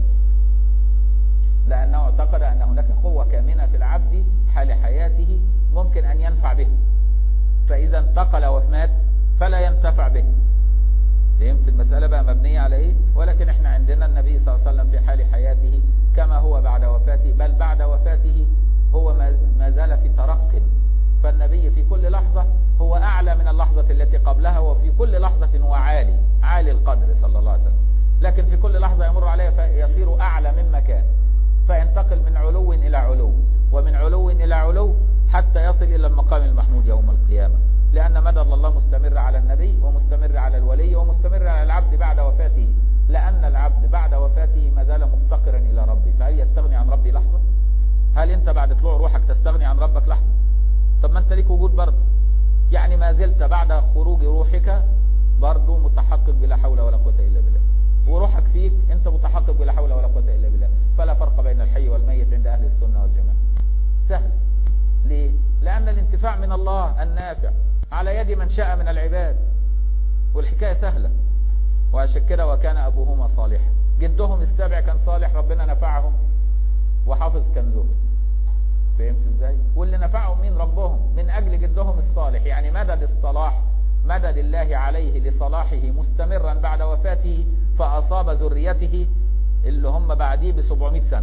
لأنه اعتقد أن هناك قوة كامنة في العبد حال حياته ممكن أن ينفع به فإذا انتقل ومات فلا ينتفع به فهمت المسألة بقى مبنية على إيه ولكن إحنا عندنا النبي صلى الله عليه وسلم في حال حياته كما هو بعد وفاته بل بعد وفاته هو ما زال في ترق فالنبي في كل لحظة هو أعلى من اللحظة التي قبلها وفي كل لحظة هو عالي عالي القدر صلى الله عليه وسلم لكن في كل لحظة يمر عليه فيصير أعلى مما كان فينتقل من علو إلى علو ومن علو إلى علو حتى يصل إلى المقام المحمود يوم القيامة لأن مدد الله مستمر على النبي ومستمر على الولي ومستمر على العبد بعد وفاته لأن العبد بعد وفاته ما زال مفتقرا إلى ربه فهل يستغني عن ربي لحظة هل أنت بعد طلوع روحك تستغني عن ربك لحظة طب ما أنت ليك وجود برضه يعني ما زلت بعد خروج روحك برضه متحقق بلا حول ولا قوة إلا بالله وروحك فيك أنت متحقق بلا حول ولا قوة إلا بالله فلا فرق بين الحي والميت عند أهل السنة والجماعة سهل ليه؟ لأن الانتفاع من الله النافع على يد من شاء من العباد والحكاية سهلة وعشان كده وكان أبوهما صالحا جدهم السابع كان صالح ربنا نفعهم وحافظ كنزهم فهمت ازاي واللي نفعهم مين ربهم من أجل جدهم الصالح يعني مدد الصلاح مدد الله عليه لصلاحه مستمرا بعد وفاته فأصاب ذريته اللي هم بعديه ب 700 سنة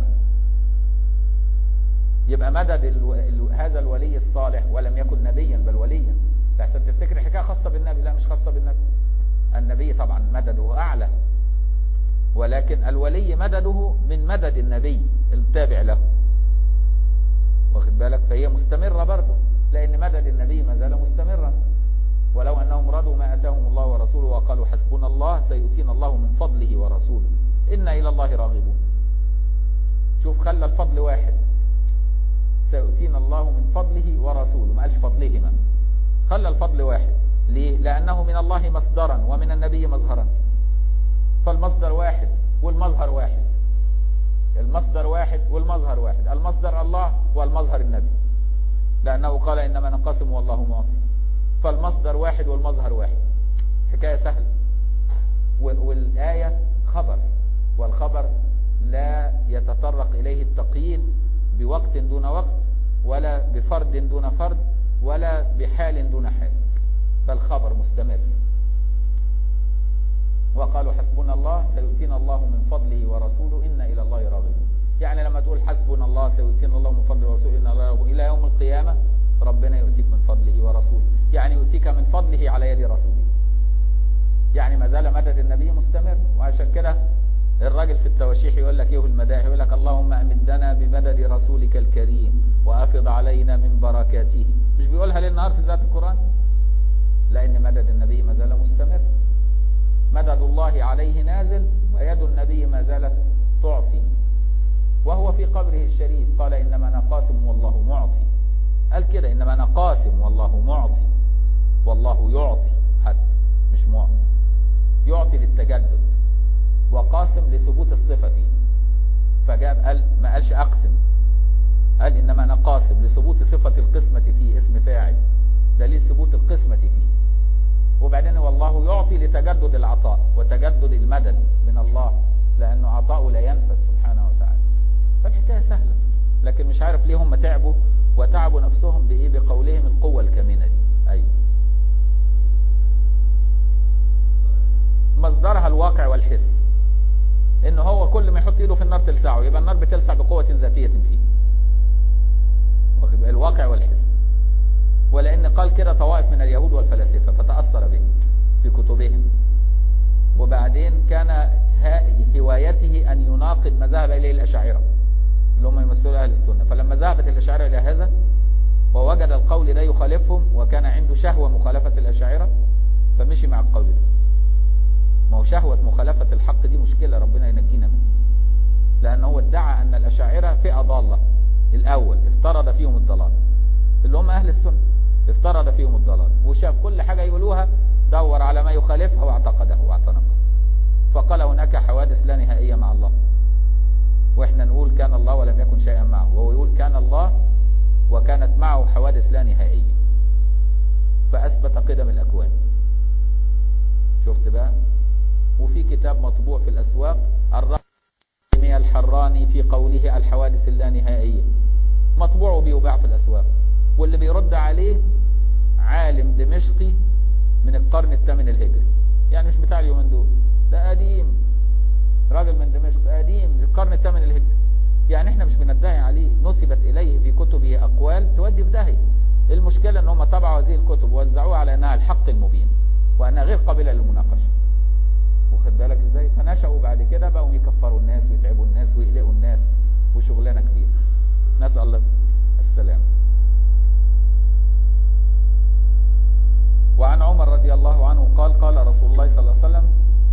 يبقى مدد ال... ال... هذا الولي الصالح ولم يكن نبيا بل وليا لحسن تفتكر حكايه خاصه بالنبي لا مش خاصه بالنبي النبي طبعا مدده اعلى ولكن الولي مدده من مدد النبي التابع له واخد بالك فهي مستمره برضه لان مدد النبي ما زال مستمرا ولو انهم رضوا ما اتاهم الله ورسوله وقالوا حسبنا الله سيؤتينا الله من فضله ورسوله انا الى الله راغبون شوف خلى الفضل واحد سيؤتينا الله من فضله ورسوله ما قالش فضلهما خلى الفضل واحد ليه؟ لأنه من الله مصدرا ومن النبي مظهرا فالمصدر واحد والمظهر واحد المصدر واحد والمظهر واحد المصدر الله والمظهر النبي لأنه قال إنما نقسم والله معطي فالمصدر واحد والمظهر واحد حكاية سهلة والآية خبر والخبر لا يتطرق إليه التقييد بوقت دون وقت ولا بفرد دون فرد ولا بحال دون حال فالخبر مستمر وقالوا حسبنا الله سيؤتينا الله من فضله ورسوله إنا إلى الله راغبون يعني لما تقول حسبنا الله سيؤتينا الله من فضله ورسوله إنا الله راغبون إلى يوم القيامة ربنا يؤتيك من فضله ورسوله يعني يؤتيك من فضله على يد رسوله يعني ما زال مدد النبي مستمر وعشان كده الراجل في التواشيح يقول لك ايه في المداح يقول لك اللهم امدنا بمدد رسولك الكريم وافض علينا من بركاته مش بيقولها ليل نهار في ذات القرآن لان مدد النبي ما زال مستمر مدد الله عليه نازل ويد النبي ما زالت تعطي وهو في قبره الشريف قال انما انا قاسم والله معطي قال كده انما انا قاسم والله معطي والله يعطي حتى مش معطي يعطي للتجدد وقاسم لثبوت الصفة فيه فجاب قال ما قالش اقسم قال انما انا قاسم لثبوت صفة القسمة فيه اسم فاعل دليل ثبوت القسمة فيه وبعدين والله يعطي لتجدد العطاء وتجدد المدد من الله لانه عطاؤه لا ينفد سبحانه وتعالى فالحكاية سهلة لكن مش عارف ليه هم تعبوا وتعبوا نفسهم بايه بقولهم القوة الكامنة دي ايوه مصدرها الواقع والحس ان هو كل ما يحط ايده في النار تلسعه يبقى النار بتلسع بقوة ذاتية فيه واخد بالك؟ الواقع والحس ولان قال كده طوائف من اليهود والفلاسفة فتأثر به في كتبهم وبعدين كان ها- هوايته ان يناقض ما ذهب اليه الاشاعرة اللي هم يمثلوا اهل السنة فلما ذهبت الاشاعرة الى هذا ووجد القول ده يخالفهم وكان عنده شهوة مخالفة الاشاعرة فمشي مع القول ده ما هو شهوة مخالفة الحق دي مشكلة ربنا ينجينا منها لأن هو ادعى أن الأشاعرة فئة ضالة الأول افترض فيهم الضلال اللي هم أهل السنة افترض فيهم الضلال وشاف كل حاجة يقولوها دور على ما يخالفها واعتقده واعتنقه فقال هناك حوادث لا نهائية مع الله واحنا نقول كان الله ولم يكن شيئا معه وهو يقول كان الله وكانت معه حوادث لا نهائية فأثبت قدم الأكوان شفت بقى وفي كتاب مطبوع في الأسواق الرقمي الحراني في قوله الحوادث اللانهائية مطبوع وبيباع في الأسواق واللي بيرد عليه عالم دمشقي من القرن الثامن الهجري يعني مش بتاع اليومين دول ده قديم راجل من دمشق قديم في القرن الثامن الهجري يعني احنا مش بندعي عليه نسبت اليه في كتبه اقوال تودي في داهيه المشكله ان هم طبعوا هذه الكتب ووزعوها على انها الحق المبين وانها غير قابله للمناقشه واخد بالك ازاي فنشأوا بعد كده بقوا يكفروا الناس ويتعبوا الناس ويقلقوا الناس وشغلانه كبيره نسأل الله السلام وعن عمر رضي الله عنه قال قال رسول الله صلى الله عليه وسلم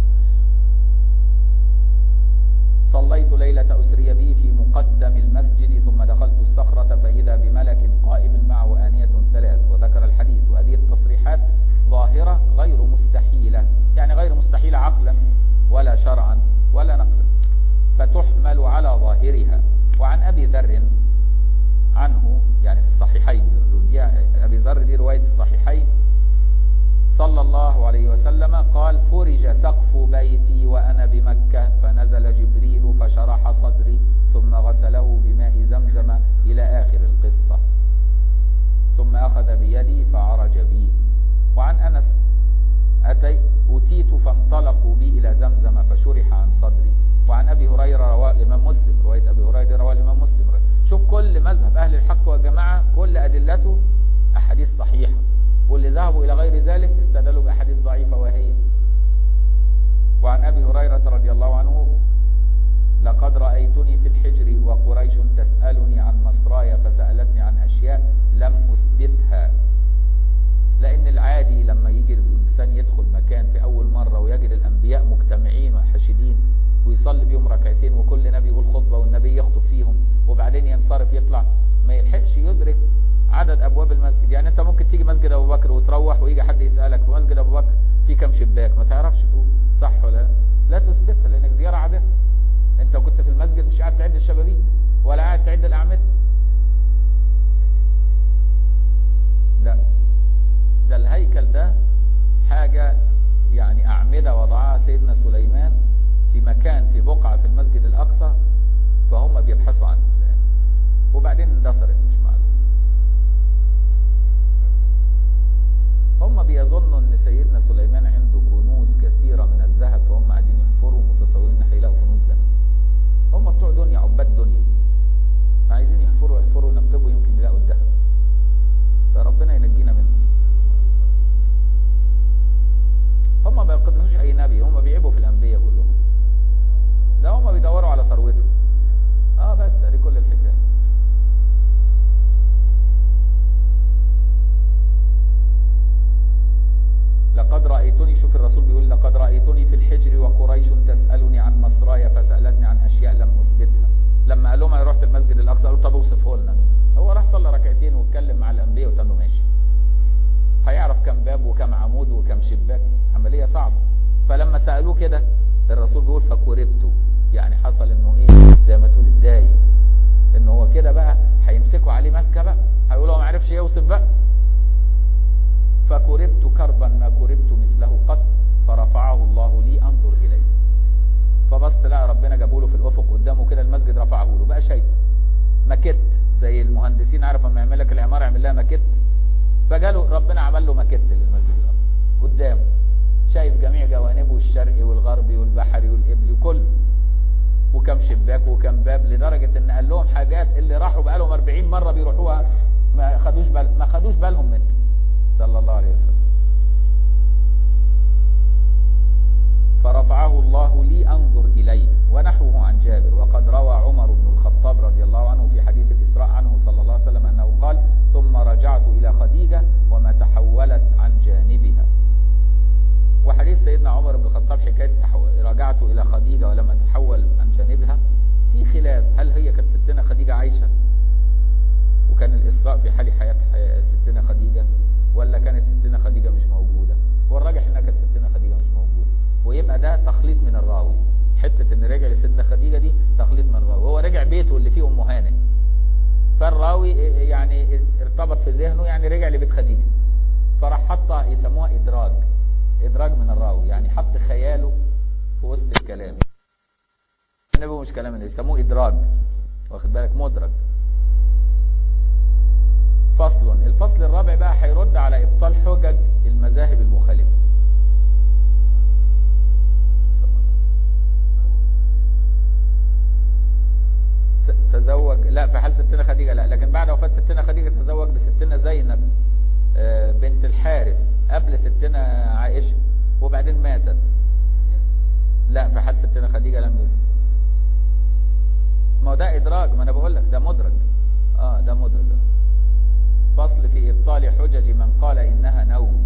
صليت ليلة أسري بي في مقدم المسجد ثم دخلت الصخرة فإذا بملك قائم معه آنية ثلاث وذكر الحديث وهذه التصريحات ظاهرة غير مستحيلة يعني غير مستحيلة عقلا ولا شرعا ولا نقلا فتحمل على ظاهرها وعن أبي ذر عنه يعني في الصحيحين دي أبي ذر دي رواية الصحيحين صلى الله عليه وسلم قال فرج سقف بيتي وأنا بمكة فنزل جبريل فشرح صدري ثم غسله بماء زمزم إلى آخر القصة ثم أخذ بيدي فعرج بي وعن أنس أتي أتيت فانطلقوا بي إلى زمزم فشرح عن صدري وعن أبي هريرة رواه الإمام مسلم رواية أبي هريرة رواه الإمام مسلم شوف كل مذهب أهل الحق والجماعة كل أدلته أحاديث صحيحة واللي ذهبوا إلى غير ذلك استدلوا بأحاديث ضعيفة وهي وعن أبي هريرة رضي الله عنه لقد رأيتني في الحجر وقريش تسألني عن مصراي فسألتني عن أشياء لم أثبتها لأن العادي لما يجي الإنسان يدخل مكان في أول مرة ويجد الأنبياء مجتمعين وحاشدين ويصلي بيهم ركعتين وكل نبي يقول خطبة والنبي يخطب فيهم وبعدين ينصرف يطلع ما يلحقش يدرك عدد أبواب المسجد يعني أنت ممكن تيجي مسجد أبو بكر وتروح ويجي حد يسألك في مسجد أبو بكر في كام شباك ما تعرفش تقول صح ولا لا لا تثبتها لأنك زيارة عابرة أنت كنت في المسجد مش قاعد تعد الشبابيك ولا قاعد تعد الأعمدة لا ده الهيكل ده حاجة يعني أعمدة وضعها سيدنا سليمان في مكان في بقعة في المسجد الأقصى فهم بيبحثوا عنه الآن وبعدين اندثرت مش معلوم هم بيظنوا ان سيدنا سليمان عنده كنوز كثيرة من الذهب فهم قاعدين يحفروا متصورين ان هيلاقوا كنوز ذهب هم بتوع دنيا عباد دنيا عايزين يحفروا يحفروا ينقبوا يمكن يلاقوا الذهب فربنا ينجينا منهم هم ما يقدسوش اي نبي هم بيعيبوا في الانبياء كلهم ده هم بيدوروا على ثروتهم اه بس ادي كل الحكايه لقد رأيتني شوف الرسول بيقول لقد رأيتني في الحجر وقريش تسألني عن مصراي فسألتني عن أشياء لم أثبتها لما قال لهم أنا رحت المسجد الأقصى قالوا طب اوصفه لنا هو راح صلى ركعتين واتكلم مع الأنبياء وقال له ماشي هيعرف كم باب وكم عمود وكم شباك عملية صعبة فلما سألوه كده الرسول بيقول فكربت يعني حصل انه ايه زي ما تقول اتضايق ان هو كده بقى هيمسكوا عليه مسكه بقى هيقولوا هو ما عرفش يوصف بقى فكربت كربا ما كربت مثله قط فرفعه الله لي انظر اليه فبص لقى ربنا جابه له في الافق قدامه كده المسجد رفعه له بقى شايف ماكيت زي المهندسين عارف لما يعمل لك العماره يعمل لها ماكيت فجاله ربنا عمل له ماكيت للمسجد الاقصى قدامه شايف جميع جوانبه الشرقي والغربي والبحري والقبلي وكله وكم شباك وكم باب لدرجة ان قال لهم حاجات اللي راحوا بقالهم 40 مرة بيروحوها ما خدوش بال ما خدوش بالهم منه صلى الله عليه وسلم فرفعه الله لي انظر اليه ونحوه عن جابر وقد روى عمر بن الخطاب رضي الله عنه في حديث الاسراء عنه صلى الله عليه وسلم انه قال ثم رجعت الى خديجة وما تحولت عن جانبها وحديث سيدنا عمر بن الخطاب حكاية رجعت إلى خديجة ولم أتحول عن جانبها في خلاف هل هي كانت ستنا خديجة عايشة وكان الإسراء في حال حياة ستنا خديجة ولا كانت ستنا خديجة مش موجودة والراجح إنها كانت ستنا خديجة مش موجودة ويبقى ده تخليط من الراوي حتة إن رجع لسيدنا خديجة دي تخليط من الراوي هو رجع بيته اللي فيه أم هانئ فالراوي يعني ارتبط في ذهنه يعني رجع لبيت خديجة فراح حطها يسموها إدراج إدراج من الراوي يعني حط خياله في وسط الكلام النبي مش كلام النبي يسموه إدراج واخد بالك مدرج فصل الفصل الرابع بقى هيرد على إبطال حجج المذاهب المخالفة تزوج لا في حال ستنا خديجة لا لكن بعد وفاة ستنا خديجة تزوج بستنا زينب بنت الحارث قبل ستنا عائشة وبعدين ماتت لا في حال ستنا خديجة لم يولد ما هو ده إدراج ما أنا بقول لك ده مدرج آه ده مدرج فصل في إبطال حجج من قال إنها نوم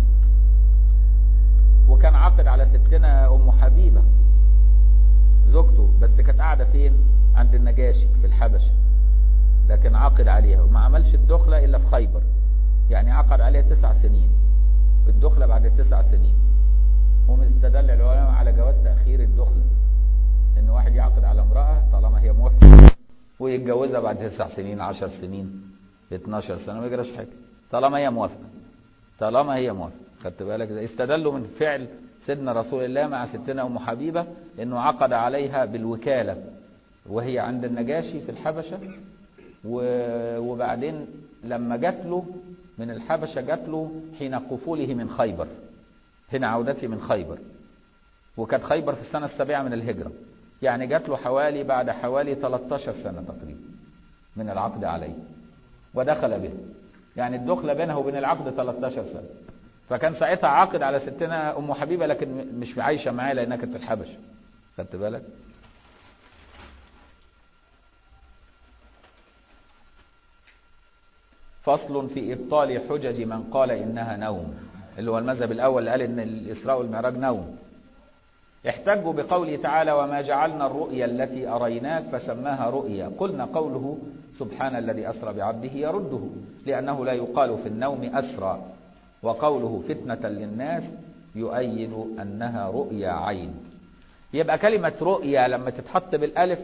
وكان عقد على ستنا أم حبيبة زوجته بس كانت قاعدة فين عند النجاشي في الحبشة لكن عقد عليها وما عملش الدخلة إلا في خيبر يعني عقد عليها تسع سنين الدخلة بعد تسع سنين ومستدل العلماء على جواز تأخير الدخلة ان واحد يعقد على امرأة طالما هي موافقة ويتجوزها بعد تسع سنين عشر سنين 12 سنة ما يجراش حاجة طالما هي موافقة طالما هي موافقة خدت بالك ده استدلوا من فعل سيدنا رسول الله مع ستنا ام حبيبة انه عقد عليها بالوكالة وهي عند النجاشي في الحبشة وبعدين لما جات له من الحبشة جات له حين قفوله من خيبر حين عودته من خيبر وكانت خيبر في السنة السابعة من الهجرة يعني جات له حوالي بعد حوالي 13 سنة تقريبا من العقد عليه ودخل به يعني الدخلة بينه وبين العقد 13 سنة فكان ساعتها عاقد على ستنا أم حبيبة لكن مش عايشة معاه لأنها كانت في الحبشة خدت بالك فصل في إبطال حجج من قال إنها نوم اللي هو المذهب الأول اللي قال إن الإسراء والمعراج نوم احتجوا بقوله تعالى وما جعلنا الرؤيا التي أريناك فسماها رؤيا قلنا قوله سبحان الذي أسرى بعبده يرده لأنه لا يقال في النوم أسرى وقوله فتنة للناس يؤيد أنها رؤيا عين يبقى كلمة رؤيا لما تتحط بالألف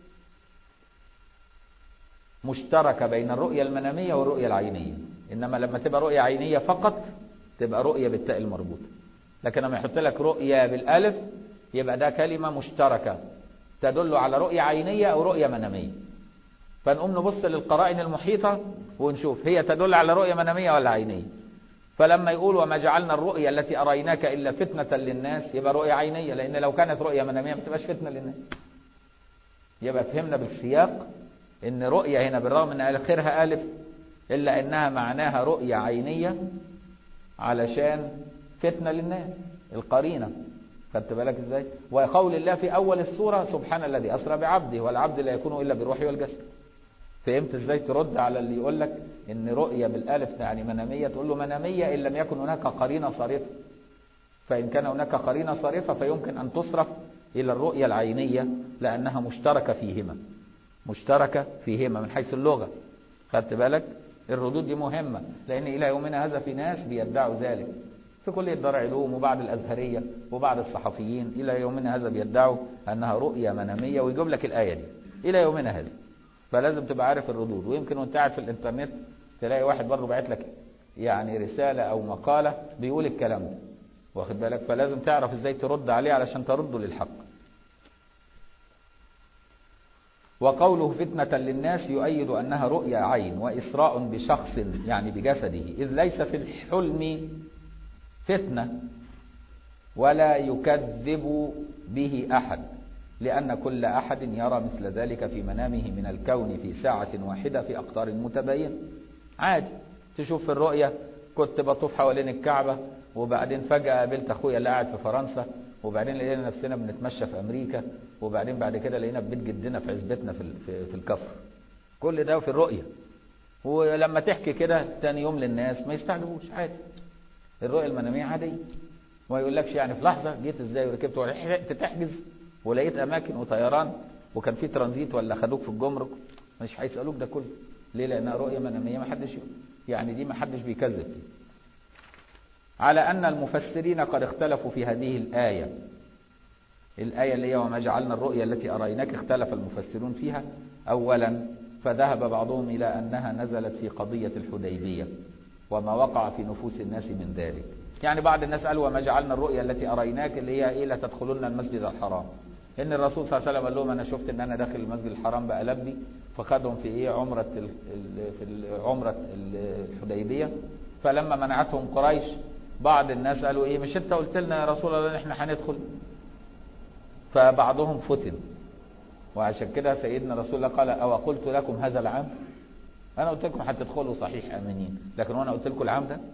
مشتركة بين الرؤية المنامية والرؤية العينية إنما لما تبقى رؤية عينية فقط تبقى رؤية بالتاء المربوطة لكن لما يحط لك رؤية بالألف يبقى ده كلمة مشتركة تدل على رؤية عينية أو رؤية منامية فنقوم نبص للقرائن المحيطة ونشوف هي تدل على رؤية منامية ولا عينية فلما يقول وما جعلنا الرؤيا التي أريناك إلا فتنة للناس يبقى رؤية عينية لأن لو كانت رؤية منامية ما تبقاش فتنة للناس يبقى فهمنا بالسياق ان رؤية هنا بالرغم ان اخرها الف الا انها معناها رؤية عينية علشان فتنة للناس القرينة خدت بالك ازاي وقول الله في اول السورة سبحان الذي اسرى بعبده والعبد لا يكون الا بالروح والجسد فهمت ازاي ترد على اللي يقول لك ان رؤية بالالف يعني منامية تقول له منامية ان لم يكن هناك قرينة صارفة فان كان هناك قرينة صارفة فيمكن ان تصرف الى الرؤية العينية لانها مشتركة فيهما مشتركة فيهما من حيث اللغة خدت بالك الردود دي مهمة لأن إلى يومنا هذا في ناس بيدعوا ذلك في كلية دار علوم وبعض الأزهرية وبعض الصحفيين إلى يومنا هذا بيدعوا أنها رؤية منامية ويجيب لك الآية دي إلى يومنا هذا فلازم تبقى عارف الردود ويمكن وانت قاعد في الإنترنت تلاقي واحد برضه باعت لك يعني رسالة أو مقالة بيقول الكلام ده واخد بالك فلازم تعرف ازاي ترد عليه علشان ترده للحق وقوله فتنة للناس يؤيد أنها رؤيا عين وإسراء بشخص يعني بجسده إذ ليس في الحلم فتنة ولا يكذب به أحد لأن كل أحد يرى مثل ذلك في منامه من الكون في ساعة واحدة في أقطار متباينة عادي تشوف في الرؤية كنت بطوف حوالين الكعبة وبعدين فجأة قابلت أخويا اللي قاعد في فرنسا وبعدين لقينا نفسنا بنتمشى في أمريكا وبعدين بعد كده لقينا في بيت جدنا في عزبتنا في, في, في الكفر كل ده في الرؤية ولما تحكي كده تاني يوم للناس ما يستعجبوش عادي الرؤية المنامية عادية ما يقولكش يعني في لحظة جيت ازاي وركبت ولحقت تحجز ولقيت اماكن وطيران وكان في ترانزيت ولا خدوك في الجمرك مش هيسالوك ده كله ليه لانها رؤيه مناميه ما حدش يعني دي ما حدش بيكذب فيها على ان المفسرين قد اختلفوا في هذه الايه الايه اللي هي وما جعلنا الرؤيا التي اريناك اختلف المفسرون فيها اولا فذهب بعضهم الى انها نزلت في قضيه الحديبيه وما وقع في نفوس الناس من ذلك يعني بعض الناس قالوا وما جعلنا الرؤيا التي اريناك اللي هي ايه لا تدخلن المسجد الحرام ان الرسول صلى الله عليه وسلم قال لهم انا شفت ان انا داخل المسجد الحرام بقلبي فخدهم في ايه عمره ال في عمره الحديبيه فلما منعتهم قريش بعض الناس قالوا ايه مش انت قلت لنا يا رسول الله ان احنا هندخل فبعضهم فتن وعشان كده سيدنا رسول الله قال او قلت لكم هذا العام انا قلت لكم هتدخلوا صحيح امنين لكن وانا قلت لكم العام ده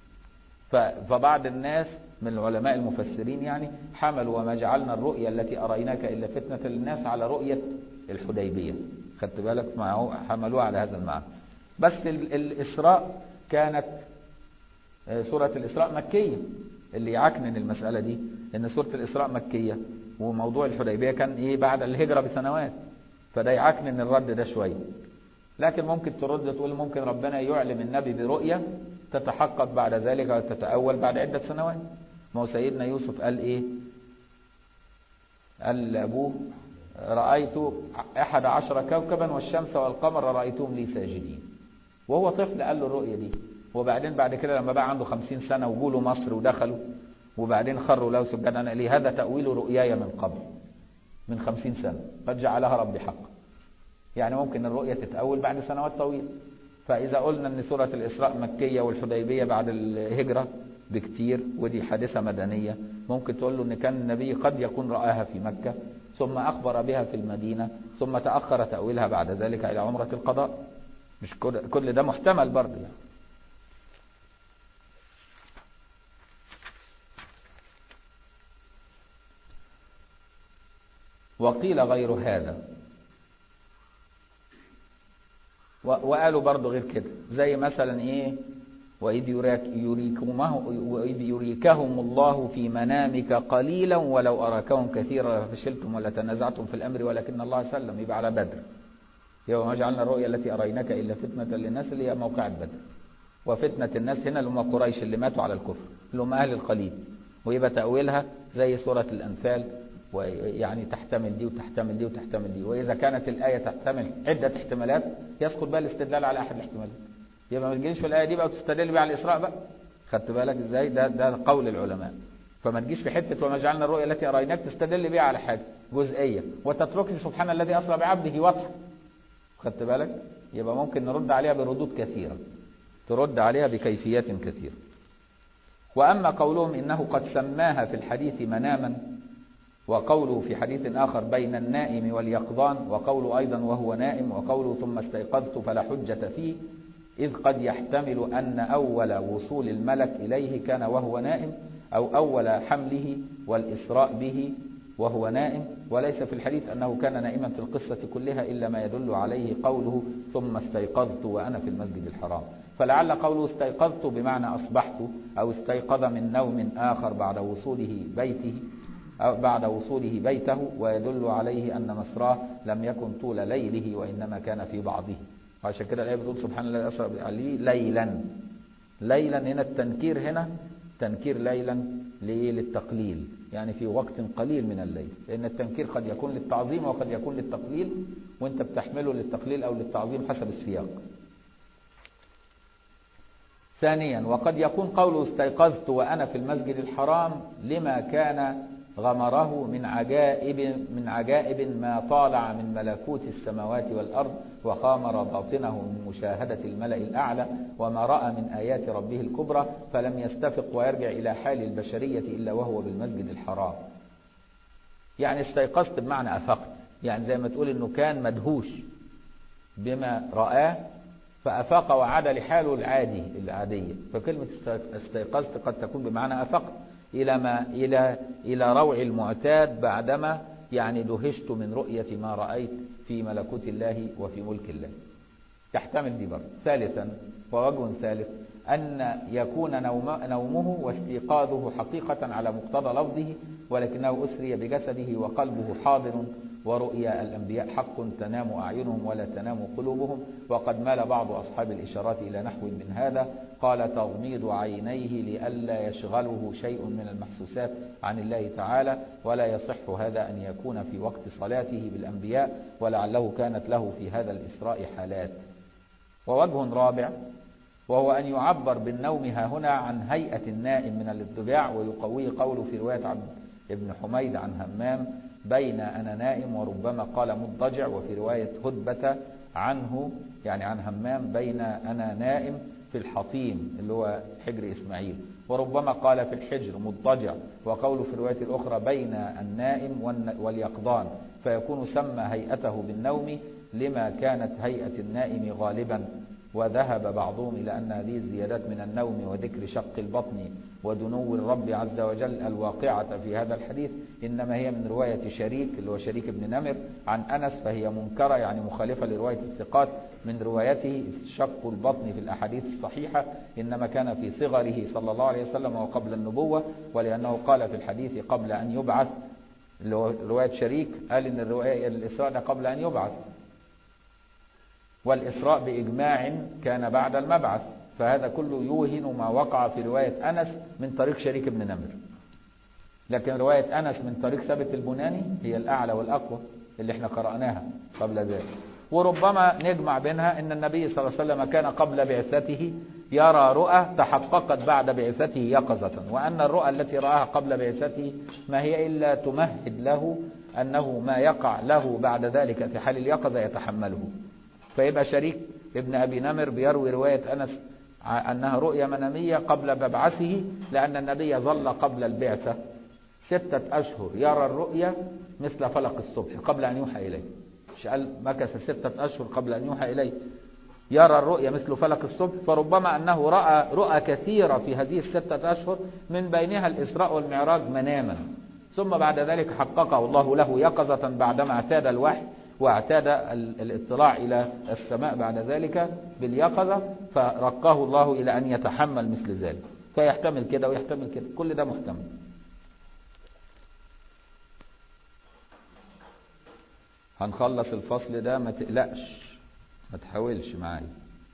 فبعض الناس من العلماء المفسرين يعني حملوا وما جعلنا الرؤيا التي أريناك إلا فتنة للناس على رؤية الحديبية خدت بالك معه حملوها على هذا المعنى بس الإسراء كانت سورة الإسراء مكية اللي يعكنن المسألة دي إن سورة الإسراء مكية وموضوع الحديبية كان إيه بعد الهجرة بسنوات فده يعكنن الرد ده شوية لكن ممكن ترد تقول ممكن ربنا يعلم النبي برؤية تتحقق بعد ذلك وتتأول بعد عدة سنوات ما هو سيدنا يوسف قال ايه قال لأبوه رأيت أحد عشر كوكبا والشمس والقمر رأيتهم لي ساجدين وهو طفل قال له الرؤية دي وبعدين بعد كده لما بقى عنده خمسين سنة وجولوا مصر ودخلوا وبعدين خروا له سجدا أنا لي هذا تأويل رؤياي من قبل من خمسين سنة قد جعلها ربي حقا يعني ممكن الرؤية تتأول بعد سنوات طويلة فإذا قلنا أن سورة الإسراء مكية والحديبية بعد الهجرة بكتير ودي حادثة مدنية ممكن تقول له أن كان النبي قد يكون رآها في مكة ثم أخبر بها في المدينة ثم تأخر تأويلها بعد ذلك إلى عمرة القضاء مش كل ده محتمل برضه يعني. وقيل غير هذا وقالوا برضه غير كده زي مثلا ايه وإذ يريكمه وإذ يريكهم الله في منامك قليلا ولو أراكهم كثيرا لفشلتم ولا تنازعتم في الأمر ولكن الله سلم يبقى على بدر يوم ما جعلنا الرؤيا التي أريناك إلا فتنة للناس اللي هي موقع بدر وفتنة الناس هنا اللي هم قريش اللي ماتوا على الكفر اللي هم أهل القليل ويبقى تأويلها زي سورة الأنفال ويعني تحتمل دي وتحتمل دي وتحتمل دي وإذا كانت الآية تحتمل عدة احتمالات يسقط بقى الاستدلال على أحد الاحتمالات يبقى ما تجيش في الآية دي بقى وتستدل بقى على الإسراء بقى خدت بالك ازاي ده ده قول العلماء فما تجيش في حتة وما جعلنا الرؤيا التي أريناك تستدل بها على حاجة جزئية وتترك سبحان الذي أسرى بعبده واضحة خدت بالك يبقى ممكن نرد عليها بردود كثيرة ترد عليها بكيفيات كثيرة وأما قولهم إنه قد سماها في الحديث مناما وقوله في حديث آخر بين النائم واليقظان وقوله أيضا وهو نائم وقوله ثم استيقظت فلا حجة فيه إذ قد يحتمل أن أول وصول الملك إليه كان وهو نائم أو أول حمله والإسراء به وهو نائم وليس في الحديث أنه كان نائما في القصة كلها إلا ما يدل عليه قوله ثم استيقظت وأنا في المسجد الحرام فلعل قوله استيقظت بمعنى أصبحت أو استيقظ من نوم آخر بعد وصوله بيته أو بعد وصوله بيته ويدل عليه أن مسراه لم يكن طول ليله وإنما كان في بعضه وعشان كده الآية بتقول سبحان الله أسرى عليه ليلا ليلا هنا التنكير هنا تنكير ليلا للتقليل يعني في وقت قليل من الليل لأن التنكير قد يكون للتعظيم وقد يكون للتقليل وانت بتحمله للتقليل أو للتعظيم حسب السياق ثانيا وقد يكون قوله استيقظت وأنا في المسجد الحرام لما كان غمره من عجائب من عجائب ما طالع من ملكوت السماوات والأرض وخامر باطنه من مشاهدة الملأ الأعلى وما رأى من آيات ربه الكبرى فلم يستفق ويرجع إلى حال البشرية إلا وهو بالمسجد الحرام يعني استيقظت بمعنى أفقت يعني زي ما تقول إنه كان مدهوش بما رآه فأفاق وعاد لحاله العادي العادية فكلمة استيقظت قد تكون بمعنى أفقت إلى ما إلى إلى روع المعتاد بعدما يعني دهشت من رؤية ما رأيت في ملكوت الله وفي ملك الله تحتمل دي برضه ثالثا ووجه ثالث أن يكون نوم نومه واستيقاظه حقيقة على مقتضى لفظه ولكنه أسري بجسده وقلبه حاضر ورؤيا الأنبياء حق تنام أعينهم ولا تنام قلوبهم وقد مال بعض أصحاب الإشارات إلى نحو من هذا قال تغميض عينيه لئلا يشغله شيء من المحسوسات عن الله تعالى ولا يصح هذا أن يكون في وقت صلاته بالأنبياء ولعله كانت له في هذا الإسراء حالات ووجه رابع وهو أن يعبر بالنوم ها هنا عن هيئة النائم من الاضطجاع ويقويه قوله في رواية عبد ابن حميد عن همام بين أنا نائم وربما قال مضطجع وفي رواية هدبة عنه يعني عن همام بين أنا نائم في الحطيم اللي هو حجر إسماعيل وربما قال في الحجر مضطجع وقوله في الرواية الأخرى بين النائم واليقظان فيكون سمى هيئته بالنوم لما كانت هيئة النائم غالبا وذهب بعضهم إلى أن هذه الزيادات من النوم وذكر شق البطن ودنو الرب عز وجل الواقعة في هذا الحديث إنما هي من رواية شريك اللي هو شريك بن نمر عن أنس فهي منكرة يعني مخالفة لرواية الثقات من روايته شق البطن في الأحاديث الصحيحة إنما كان في صغره صلى الله عليه وسلم وقبل النبوة ولأنه قال في الحديث قبل أن يبعث اللي هو رواية شريك قال إن الرواية الإسراء ده قبل أن يبعث والإسراء بإجماع كان بعد المبعث فهذا كله يوهن ما وقع في رواية أنس من طريق شريك بن نمر لكن رواية أنس من طريق ثابت البناني هي الأعلى والأقوى اللي احنا قرأناها قبل ذلك وربما نجمع بينها ان النبي صلى الله عليه وسلم كان قبل بعثته يرى رؤى تحققت بعد بعثته يقظة وأن الرؤى التي رآها قبل بعثته ما هي إلا تمهد له أنه ما يقع له بعد ذلك في حال اليقظة يتحمله فيبقى شريك ابن أبي نمر بيروي رواية أنس أنها رؤيا منامية قبل مبعثه لأن النبي ظل قبل البعثة ستة أشهر يرى الرؤيا مثل فلق الصبح قبل أن يوحى إليه مش قال مكث ستة أشهر قبل أن يوحى إليه يرى الرؤيا مثل فلق الصبح فربما أنه رأى رؤى كثيرة في هذه الستة أشهر من بينها الإسراء والمعراج مناما ثم بعد ذلك حققه الله له يقظة بعدما اعتاد الوحي واعتاد الاطلاع إلى السماء بعد ذلك باليقظة فرقاه الله إلى أن يتحمل مثل ذلك فيحتمل كده ويحتمل كده كل ده محتمل هنخلص الفصل ده ما تقلقش ما تحاولش معايا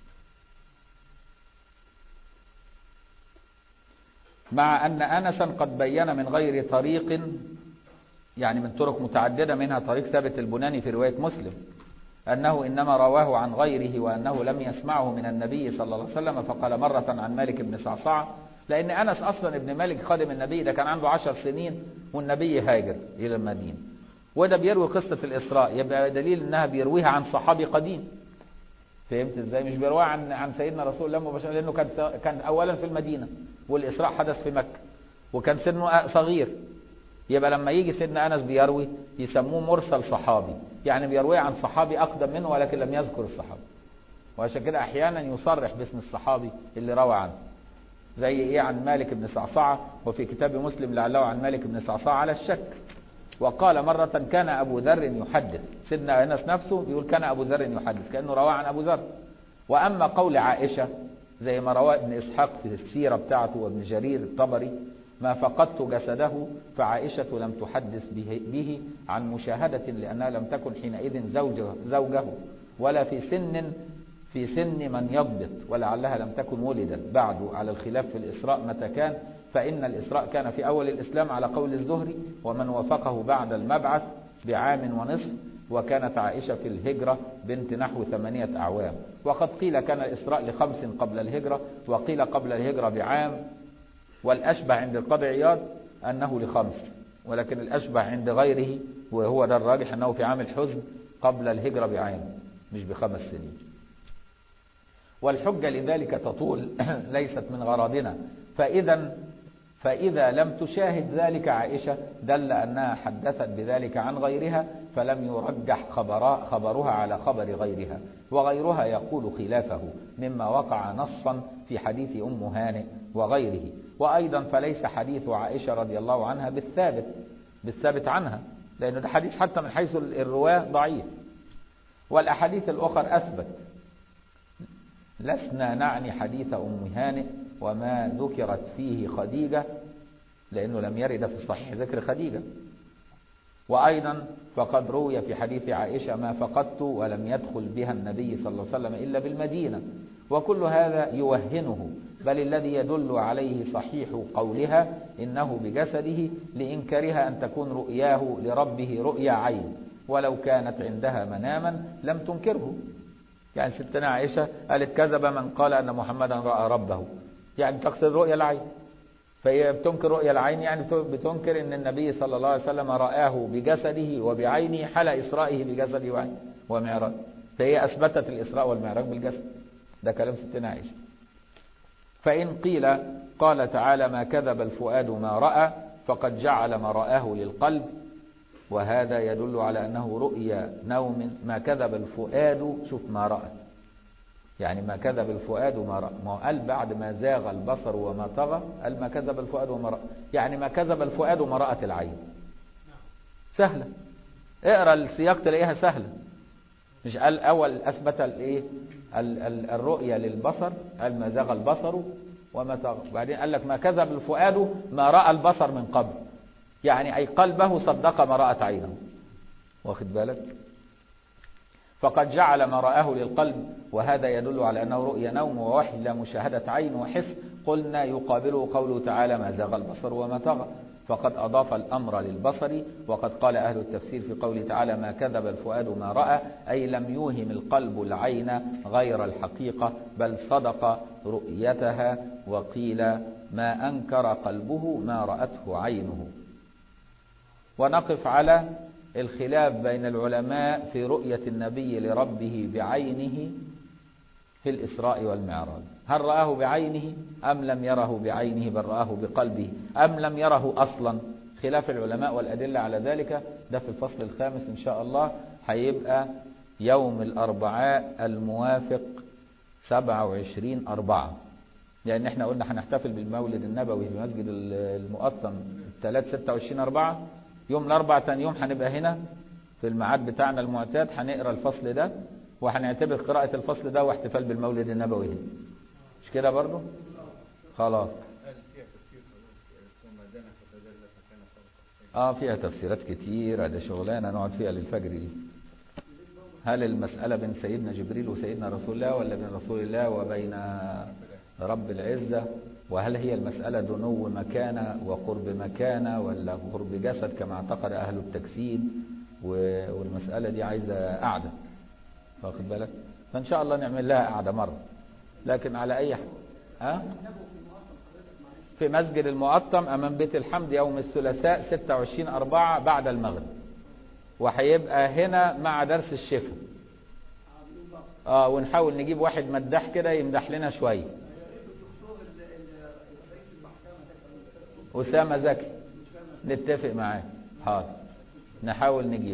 مع أن أنسا قد بين من غير طريق يعني من طرق متعددة منها طريق ثابت البناني في رواية مسلم أنه إنما رواه عن غيره وأنه لم يسمعه من النبي صلى الله عليه وسلم فقال مرة عن مالك بن صعصعة لأن أنس أصلا ابن مالك خادم النبي ده كان عنده عشر سنين والنبي هاجر إلى المدينة وده بيروي قصة الإسراء يبقى دليل أنها بيرويها عن صحابي قديم فهمت ازاي مش بيرويها عن عن سيدنا رسول الله مباشرة لأنه كان كان أولا في المدينة والإسراء حدث في مكة وكان سنه صغير يبقى لما يجي سيدنا أنس بيروي يسموه مرسل صحابي يعني بيروي عن صحابي أقدم منه ولكن لم يذكر الصحابي وعشان كده أحيانا يصرح باسم الصحابي اللي روى عنه زي إيه عن مالك بن صعصعة وفي كتاب مسلم لعله عن مالك بن صعصعة على الشك وقال مرة كان أبو ذر يحدث سيدنا أنس نفسه بيقول كان أبو ذر يحدث كأنه رواه عن أبو ذر وأما قول عائشة زي ما رواه ابن إسحاق في السيرة بتاعته وابن جرير الطبري ما فقدت جسده فعائشة لم تحدث به, به عن مشاهدة لأنها لم تكن حينئذ زوجه, زوجه ولا في سن في سن من يضبط ولعلها لم تكن ولدت بعد على الخلاف في الإسراء متى كان فإن الإسراء كان في أول الإسلام على قول الزهري ومن وافقه بعد المبعث بعام ونصف وكانت عائشة في الهجرة بنت نحو ثمانية أعوام وقد قيل كان الإسراء لخمس قبل الهجرة وقيل قبل الهجرة بعام والأشبه عند القاضي عياض أنه لخمس ولكن الأشبه عند غيره وهو ده الراجح أنه في عام الحزن قبل الهجرة بعام مش بخمس سنين والحجة لذلك تطول ليست من غرضنا فإذا فإذا لم تشاهد ذلك عائشة دل أنها حدثت بذلك عن غيرها فلم يرجح خبرها, خبرها على خبر غيرها وغيرها يقول خلافه مما وقع نصا في حديث أم هانئ وغيره وأيضا فليس حديث عائشة رضي الله عنها بالثابت بالثابت عنها لأنه ده حديث حتى من حيث الرواة ضعيف والأحاديث الأخر أثبت لسنا نعني حديث أم هانئ وما ذكرت فيه خديجة لأنه لم يرد في الصحيح ذكر خديجة وأيضا فقد روي في حديث عائشة ما فقدت ولم يدخل بها النبي صلى الله عليه وسلم إلا بالمدينة وكل هذا يوهنه بل الذي يدل عليه صحيح قولها إنه بجسده لإنكارها أن تكون رؤياه لربه رؤيا عين ولو كانت عندها مناما لم تنكره يعني ستنا عائشة قالت كذب من قال أن محمدا رأى ربه يعني تقصد رؤيا العين فهي بتنكر رؤيا العين يعني بتنكر ان النبي صلى الله عليه وسلم رآه بجسده وبعينه حال إسرائه بجسده وعينه ومعراج فهي أثبتت الإسراء والمعراج بالجسد ده كلام ستنا عائشة فإن قيل قال تعالى ما كذب الفؤاد ما رأى فقد جعل ما رآه للقلب وهذا يدل على أنه رؤيا نوم ما كذب الفؤاد شوف ما رأى يعني ما كذب الفؤاد وما رأى ما قال بعد ما زاغ البصر وما طغى قال ما كذب الفؤاد وما رأى يعني ما كذب الفؤاد وما رأت العين سهلة اقرا السياق تلاقيها سهلة مش قال أول أثبت الايه الرؤيا للبصر قال ما زاغ البصر وما طغى بعدين قال لك ما كذب الفؤاد ما رأى البصر من قبل يعني أي قلبه صدق ما رأت عينه واخد بالك فقد جعل ما رآه للقلب وهذا يدل على أنه رؤيا نوم ووحي لا مشاهدة عين وحس قلنا يقابله قوله تعالى ما زاغ البصر وما طغى فقد أضاف الأمر للبصر وقد قال أهل التفسير في قوله تعالى ما كذب الفؤاد ما رأى أي لم يوهم القلب العين غير الحقيقة بل صدق رؤيتها وقيل ما أنكر قلبه ما رأته عينه ونقف على الخلاف بين العلماء في رؤية النبي لربه بعينه في الإسراء والمعراج هل رآه بعينه أم لم يره بعينه بل رآه بقلبه أم لم يره أصلا خلاف العلماء والأدلة على ذلك ده في الفصل الخامس إن شاء الله هيبقى يوم الأربعاء الموافق 27 أربعة لأن احنا قلنا هنحتفل بالمولد النبوي في مسجد المقطم 3 26 أربعة يوم الأربع تاني يوم هنبقى هنا في الميعاد بتاعنا المعتاد هنقرا الفصل ده وهنعتبر قراءة الفصل ده واحتفال بالمولد النبوي هنا مش كده برضو خلاص اه فيها تفسيرات كتير ده شغلانه نقعد فيها للفجر دي هل المسألة بين سيدنا جبريل وسيدنا رسول الله ولا بين رسول الله وبين رب العزة وهل هي المسألة دنو مكانة وقرب مكانة ولا قرب جسد كما اعتقد أهل التجسيد والمسألة دي عايزة قعدة واخد بالك فإن شاء الله نعمل لها قعدة مرة لكن على أي حال ها في مسجد المقطم أمام بيت الحمد يوم الثلاثاء 26 أربعة بعد المغرب وهيبقى هنا مع درس الشفاء اه ونحاول نجيب واحد مداح كده يمدح لنا شويه أسامة زكي نتفق معاه حاضر نحاول نجيب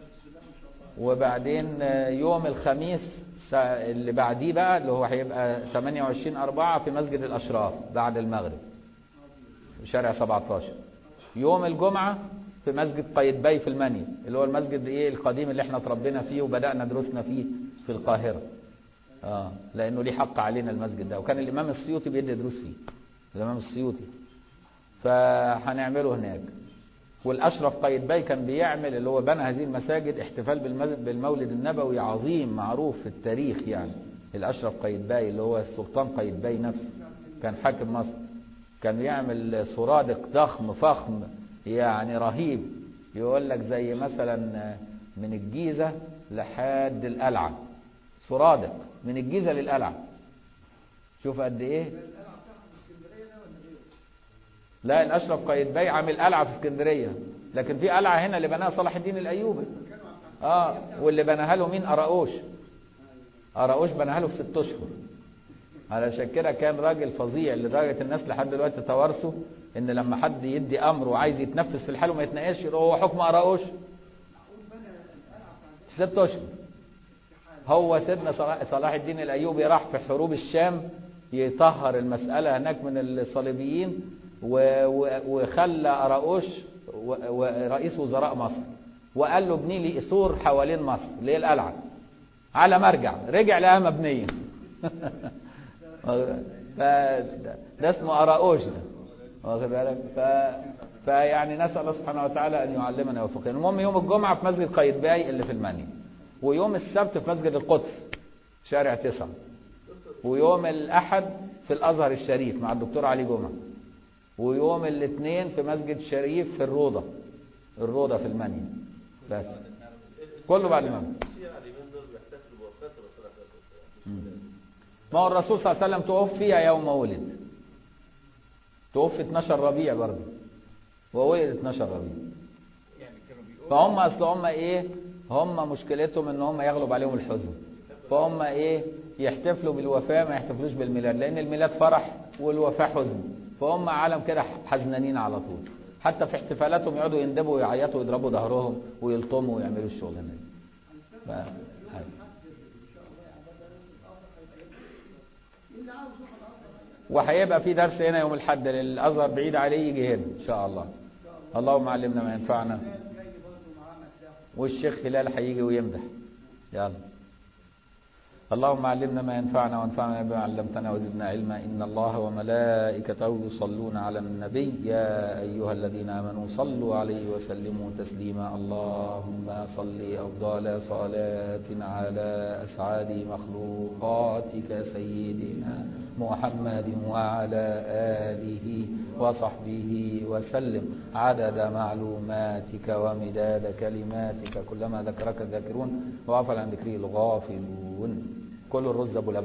وبعدين يوم الخميس اللي بعديه بقى اللي هو هيبقى 28 أربعة في مسجد الأشراف بعد المغرب شارع 17 يوم الجمعة في مسجد قايتباي في المنيا اللي هو المسجد ايه القديم اللي احنا اتربينا فيه وبدأنا دروسنا فيه في القاهرة اه لانه ليه حق علينا المسجد ده وكان الامام السيوطي بيدي دروس فيه الامام السيوطي فهنعمله هناك والأشرف قايتباي كان بيعمل اللي هو بنى هذه المساجد احتفال بالمولد النبوي عظيم معروف في التاريخ يعني الأشرف قايتباي اللي هو السلطان قايتباي نفسه كان حاكم مصر كان يعمل سرادق ضخم فخم يعني رهيب يقول لك زي مثلا من الجيزة لحد القلعة سرادق من الجيزة للقلعة شوف قد ايه لا الاشرف قايتباي عامل قلعه في اسكندريه لكن في قلعه هنا اللي بناها صلاح الدين الايوبي اه واللي بناها له مين اراوش اراوش بناها له في ست اشهر علشان كده كان راجل فظيع لدرجه الناس لحد دلوقتي توارثوا ان لما حد يدي امر وعايز يتنفذ في الحال وما يتناقش يقول هو حكم اراوش ست اشهر هو سيدنا صلاح- صلاح الدين الايوبي راح في حروب الشام يطهر المساله هناك من الصليبيين و- و- وخلى اراوش و- ورئيس وزراء مصر وقال له ابني لي سور حوالين مصر اللي هي القلعه على مرجع رجع لقاها مبنيه ف- ده اسمه اراوش ده واخد بالك ف فيعني نسال الله سبحانه وتعالى ان يعلمنا ويوفقنا المهم يوم الجمعه في مسجد قايتباي اللي في المنيا ويوم السبت في مسجد القدس شارع تسعة ويوم الأحد في الأزهر الشريف مع الدكتور علي جمعة ويوم الاثنين في مسجد شريف في الروضة الروضة في المنيا بس كله بعد المغرب مم. ما هو الرسول صلى الله عليه وسلم توفي يوم ولد توفي 12 ربيع برضه وولد 12 ربيع فهم اصل هم ايه هم مشكلتهم ان هم يغلب عليهم الحزن فهم ايه يحتفلوا بالوفاة ما يحتفلوش بالميلاد لان الميلاد فرح والوفاة حزن فهم عالم كده حزنانين على طول حتى في احتفالاتهم يقعدوا يندبوا ويعيطوا ويضربوا ظهرهم ويلطموا ويعملوا الشغلانه دي ف- هاي. وهيبقى في درس هنا يوم الحد للازهر بعيد عليه يجي هنا ان شاء الله اللهم علمنا ما ينفعنا والشيخ هلال هيجي ويمدح يلا اللهم علمنا ما ينفعنا وانفعنا بما علمتنا وزدنا علما إن الله وملائكته يصلون على النبي يا أيها الذين آمنوا صلوا عليه وسلموا تسليما اللهم صل أفضل صلاة على أسعد مخلوقاتك سيدنا محمد وعلى آله وصحبه وسلم عدد معلوماتك ومداد كلماتك كلما ذكرك الذاكرون وغفل عن ذكره الغافلون كل الرز ابو لبن